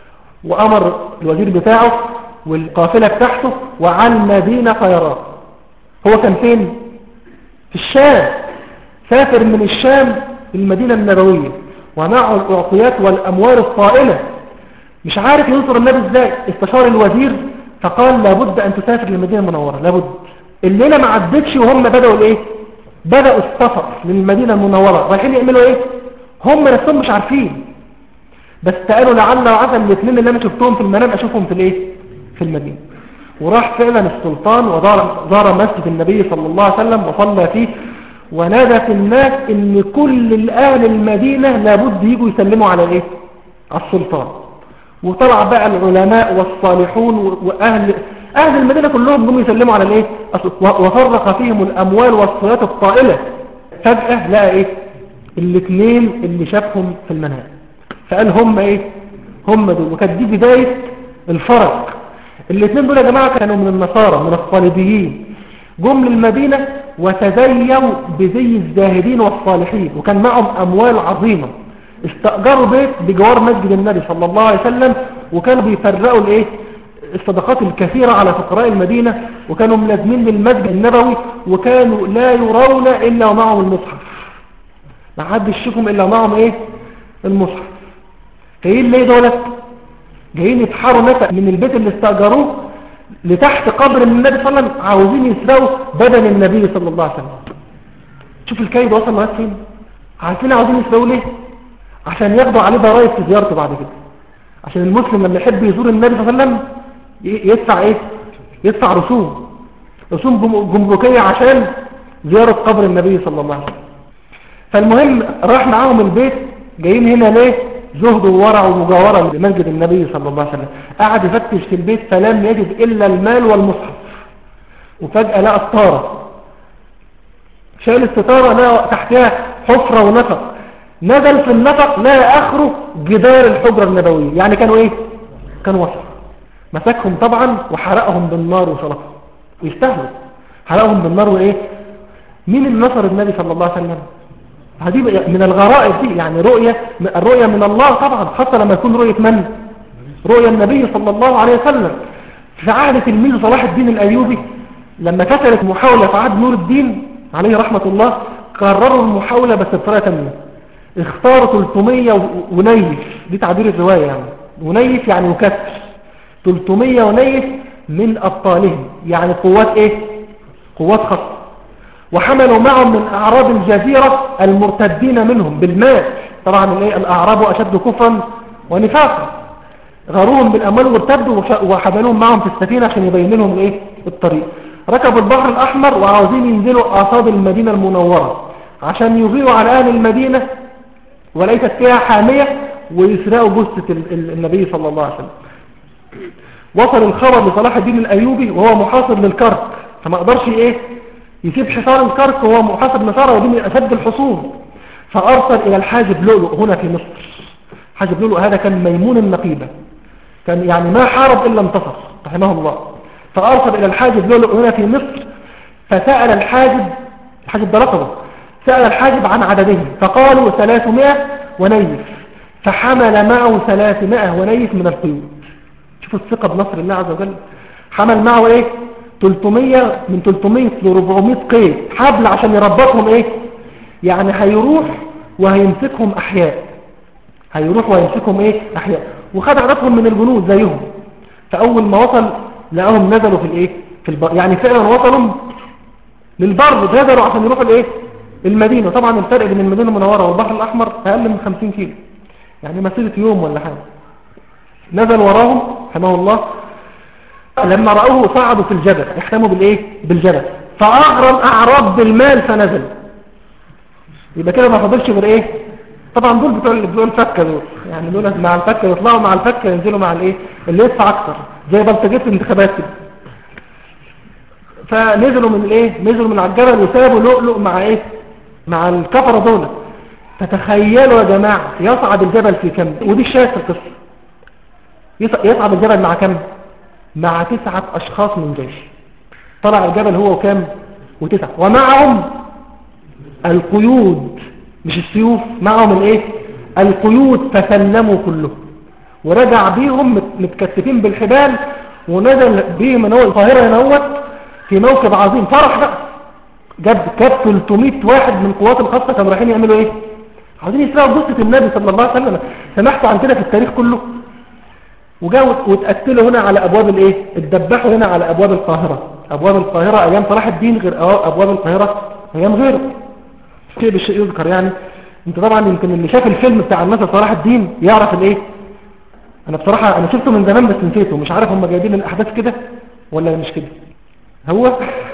وامر الوزير بتاعه والقافلة بتاعته وعن مدينة خيرات هو كان فين في الشام سافر من الشام للمدينة النبوية ومعه الأعطيات والأموال الطائلة مش عارف ينصر النبي ازاي استشار الوزير فقال لابد أن تسافر للمدينة المنورة لابد الليلة ما عدتش وهم بدأوا الايه بدأوا السفر للمدينة المنورة رايحين يعملوا ايه هم نفسهم مش عارفين بس قالوا لعل وعسى الاثنين اللي انا شفتهم في المنام اشوفهم في الايه في المدينة وراح فعلا السلطان وزار مسجد النبي صلى الله عليه وسلم وصلى فيه ونادى في الناس ان كل الآن المدينة لابد يجوا يسلموا على ايه على السلطان وطلع بقى العلماء والصالحون واهل اهل المدينة كلهم جم يسلموا على الايه وفرق فيهم الاموال والصلات الطائلة فجأة لقى ايه الاثنين اللي شافهم في المنام فقال هم ايه هم دول وكانت دي بداية الفرق الاثنين دول يا جماعة كانوا من النصارى من الصليبيين جم للمدينة وتزيوا بزي الزاهدين والصالحين وكان معهم أموال عظيمة استأجروا بيت بجوار مسجد النبي صلى الله عليه وسلم وكانوا بيفرقوا الايه الصدقات الكثيرة على فقراء المدينة وكانوا ملازمين للمسجد النبوي وكانوا لا يرون إلا ومعهم المصحف ما حدش يشوفهم إلا ومعهم ايه المصحف جايين ليه دولت جايين يتحاروا نفق من البيت اللي استأجروه لتحت قبر النبي صلى الله عليه وسلم عاوزين يسرقوا بدن النبي صلى الله عليه وسلم شوف الكيد وصل لغايه فين عارفين عاوزين يسرقوا ليه عشان ياخدوا عليه ضرائب في زيارته بعد كده عشان المسلم لما يحب يزور النبي صلى الله عليه وسلم يدفع ايه يدفع رسوم رسوم جمركية عشان زيارة قبر النبي صلى الله عليه وسلم فالمهم راح معاهم البيت جايين هنا ليه زهد وورع ومجاورة لمسجد النبي صلى الله عليه وسلم قعد يفتش في البيت فلم يجد إلا المال والمصحف وفجأة لقى الطارة شايل الستارة لقى تحتها حفرة ونفق نزل في النفق لقى آخره جدار الحجرة النبوية يعني كانوا ايه كانوا وصل مسكهم طبعا وحرقهم بالنار وصلفهم ويستهلوا حرقهم بالنار وايه مين اللي نصر النبي صلى الله عليه وسلم هذه من الغرائب دي يعني رؤية الرؤية من الله طبعا خاصة لما يكون رؤية من رؤية النبي صلى الله عليه وسلم في عهد تلميذ صلاح الدين الأيوبي لما كسرت محاولة في عهد نور الدين عليه رحمة الله قرروا المحاولة بس بطريقة تانية اختاروا 300 ونيف دي تعبير الرواية يعني ونيف يعني وكسر 300 ونيف من أبطالهم يعني قوات إيه قوات خاصة وحملوا معهم من أعراب الجزيرة المرتدين منهم بالمال طبعا إيه؟ الأعراب أشد كفرا ونفاقا غروهم بالأموال وارتدوا وحملوهم معهم في السفينة عشان يبين لهم الإيه؟ الطريق ركبوا البحر الأحمر وعاوزين ينزلوا أصاب المدينة المنورة عشان يغيروا على أهل المدينة وليست فيها حامية ويسرقوا جثة النبي صلى الله عليه وسلم وصل الخبر لصلاح الدين الأيوبي وهو محاصر للكرك فما قدرش إيه يسيب حصار الكرك وهو محاصر نصارى ودي من أسد الحصون فأرسل إلى الحاجب لؤلؤ هنا في مصر حاجب لؤلؤ هذا كان ميمون النقيبة كان يعني ما حارب إلا انتصر رحمه الله فأرسل إلى الحاجب لؤلؤ هنا في مصر فسأل الحاجب الحاجب ده رقبه سأل الحاجب عن عددهم فقالوا ثلاثمائة ونيف فحمل معه ثلاثمائة ونيف من القيود شوفوا الثقة بنصر الله عز وجل حمل معه ايه 300 من 300 ل 400 قيد حبل عشان يربطهم ايه يعني هيروح وهيمسكهم احياء هيروح وهيمسكهم ايه احياء وخد عددهم من الجنود زيهم فاول ما وصل لقاهم نزلوا في الايه في البر يعني فعلا وصلوا للبر نزلوا عشان يروحوا الايه المدينة طبعا الفرق بين المدينة المنورة والبحر الأحمر أقل من 50 كيلو يعني مسيرة يوم ولا حاجة نزل وراهم رحمه الله لما رأوه صعدوا في الجبل احتموا بالإيه بالجبل فأغرم أعراب بالمال فنزل يبقى كده ما فضلش غير إيه طبعا دول بتوع بتوع الفكة دول يعني دول مع الفكة يطلعوا مع الفكة ينزلوا مع الإيه اللي يدفع أكتر زي بلطجية الانتخابات كده فنزلوا من الايه نزلوا من على الجبل وسابوا لؤلؤ مع ايه مع الكفرة دول تتخيلوا يا جماعة يصعد الجبل في كم ودي الشاهد في القصة يصعد الجبل مع كم مع تسعة أشخاص من جيش طلع الجبل هو وكم وتسعة ومعهم القيود مش السيوف معهم الايه القيود فسلموا كلهم ورجع بيهم متكتفين بالحبال ونزل بيهم من هو القاهرة هنا في موكب عظيم فرح بقى جاب كاب 300 واحد من قوات الخاصة كانوا رايحين يعملوا ايه عاوزين يسرقوا جثة النبي صلى الله عليه وسلم سمحتوا عن كده في التاريخ كله وجاوا واتقتلوا هنا على ابواب الايه اتدبحوا هنا على ابواب القاهرة ابواب القاهرة ايام صلاح الدين غير ابواب القاهرة ايام غيره شيء بالشيء يذكر يعني انت طبعا يمكن اللي شاف الفيلم بتاع الناس صلاح الدين يعرف الايه انا بصراحة انا شفته من زمان بس نسيته مش عارف هم جايبين الاحداث كده ولا مش كده هو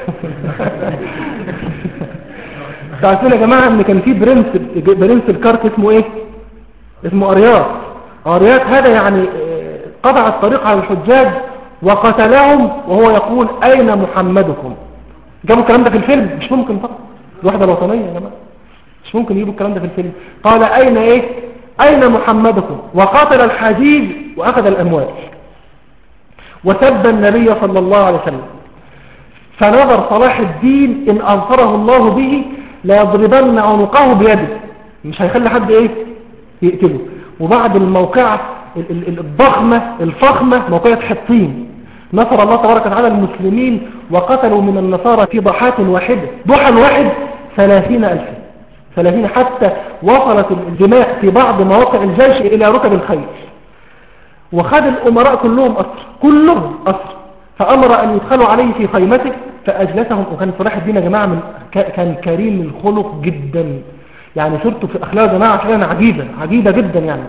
تعرفين يا جماعة ان كان في برنس برنس الكارت اسمه ايه اسمه ارياط ارياط هذا يعني آه، قطع الطريق على الحجاج وقتلهم وهو يقول اين محمدكم جابوا الكلام ده في الفيلم مش ممكن طبعا الوحدة الوطنية يا جماعة مش ممكن يجيبوا الكلام ده في الفيلم قال اين ايه اين محمدكم وقاتل الحجيج واخذ الاموال وسب النبي صلى الله عليه وسلم فنظر صلاح الدين إن أنصره الله به لا يضربن عنقه بيده مش هيخلي حد إيه يقتله وبعد الموقعة الضخمة الفخمة موقعة حطين نصر الله تبارك وتعالى المسلمين وقتلوا من النصارى في ضحاة واحدة ضحى واحد ثلاثين ألفا ثلاثين حتى وصلت الدماء في بعض مواقع الجيش إلى ركب الخيل وخد الأمراء كلهم أسر كلهم أسر فأمر أن يدخلوا عليه في خيمته فأجلسهم وكان صلاح الدين يا جماعة من كان كريم الخلق جدا يعني صورته في أخلاق يا جماعة فعلا عجيبة عجيبة جدا يعني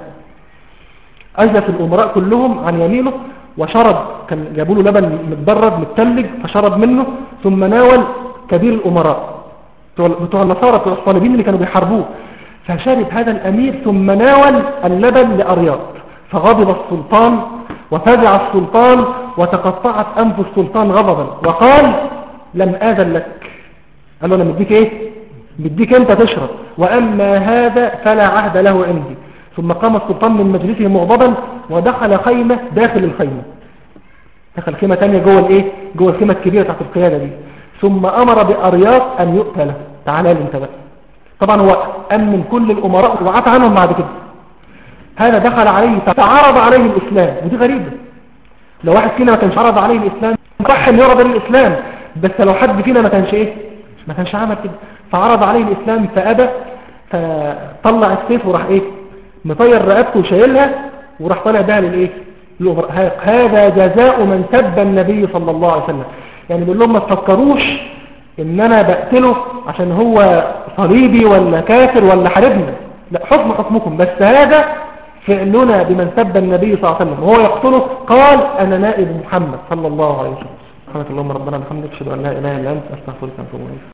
أجلس الأمراء كلهم عن يمينه وشرب كان جابوا له لبن متبرد متلج فشرب منه ثم ناول كبير الأمراء بتوع النصارى بتوع الصليبين اللي كانوا بيحاربوه فشرب هذا الأمير ثم ناول اللبن لأرياض فغضب السلطان وفزع السلطان وتقطعت أنف السلطان غضبا وقال لم آذن لك قال له أنا مديك إيه مديك أنت تشرب وأما هذا فلا عهد له عندي ثم قام السلطان من مجلسه مغضبا ودخل خيمة داخل الخيمة دخل خيمة تانية جوه الايه جوه الخيمة الكبيرة تحت القيادة دي ثم أمر بأرياط أن يؤتى له تعالى لي انت بقى طبعا هو أمن كل الأمراء وعفى عنهم بعد كده هذا دخل عليه فتعرض عليه الإسلام ودي غريبة لو واحد فينا ما كانش عرض عليه الإسلام صح ان يرضى الإسلام بس لو حد فينا ما كانش ايه ما كانش عمل كده فعرض عليه الإسلام فأبى فطلع السيف وراح ايه مطير رقبته وشايلها وراح طالع بها للايه الأمراء هذا جزاء من سب النبي صلى الله عليه وسلم يعني بيقول لهم ما تفكروش ان انا بقتله عشان هو صليبي ولا كافر ولا حاربنا لا حكم حكمكم بس هذا فعلنا بمن سب النبي صلى الله عليه وسلم وهو يقتله قال انا نائب محمد صلى الله عليه وسلم سبحانك اللهم ربنا بحمدك اشهد ان لا اله الا انت استغفرك واتوب اليك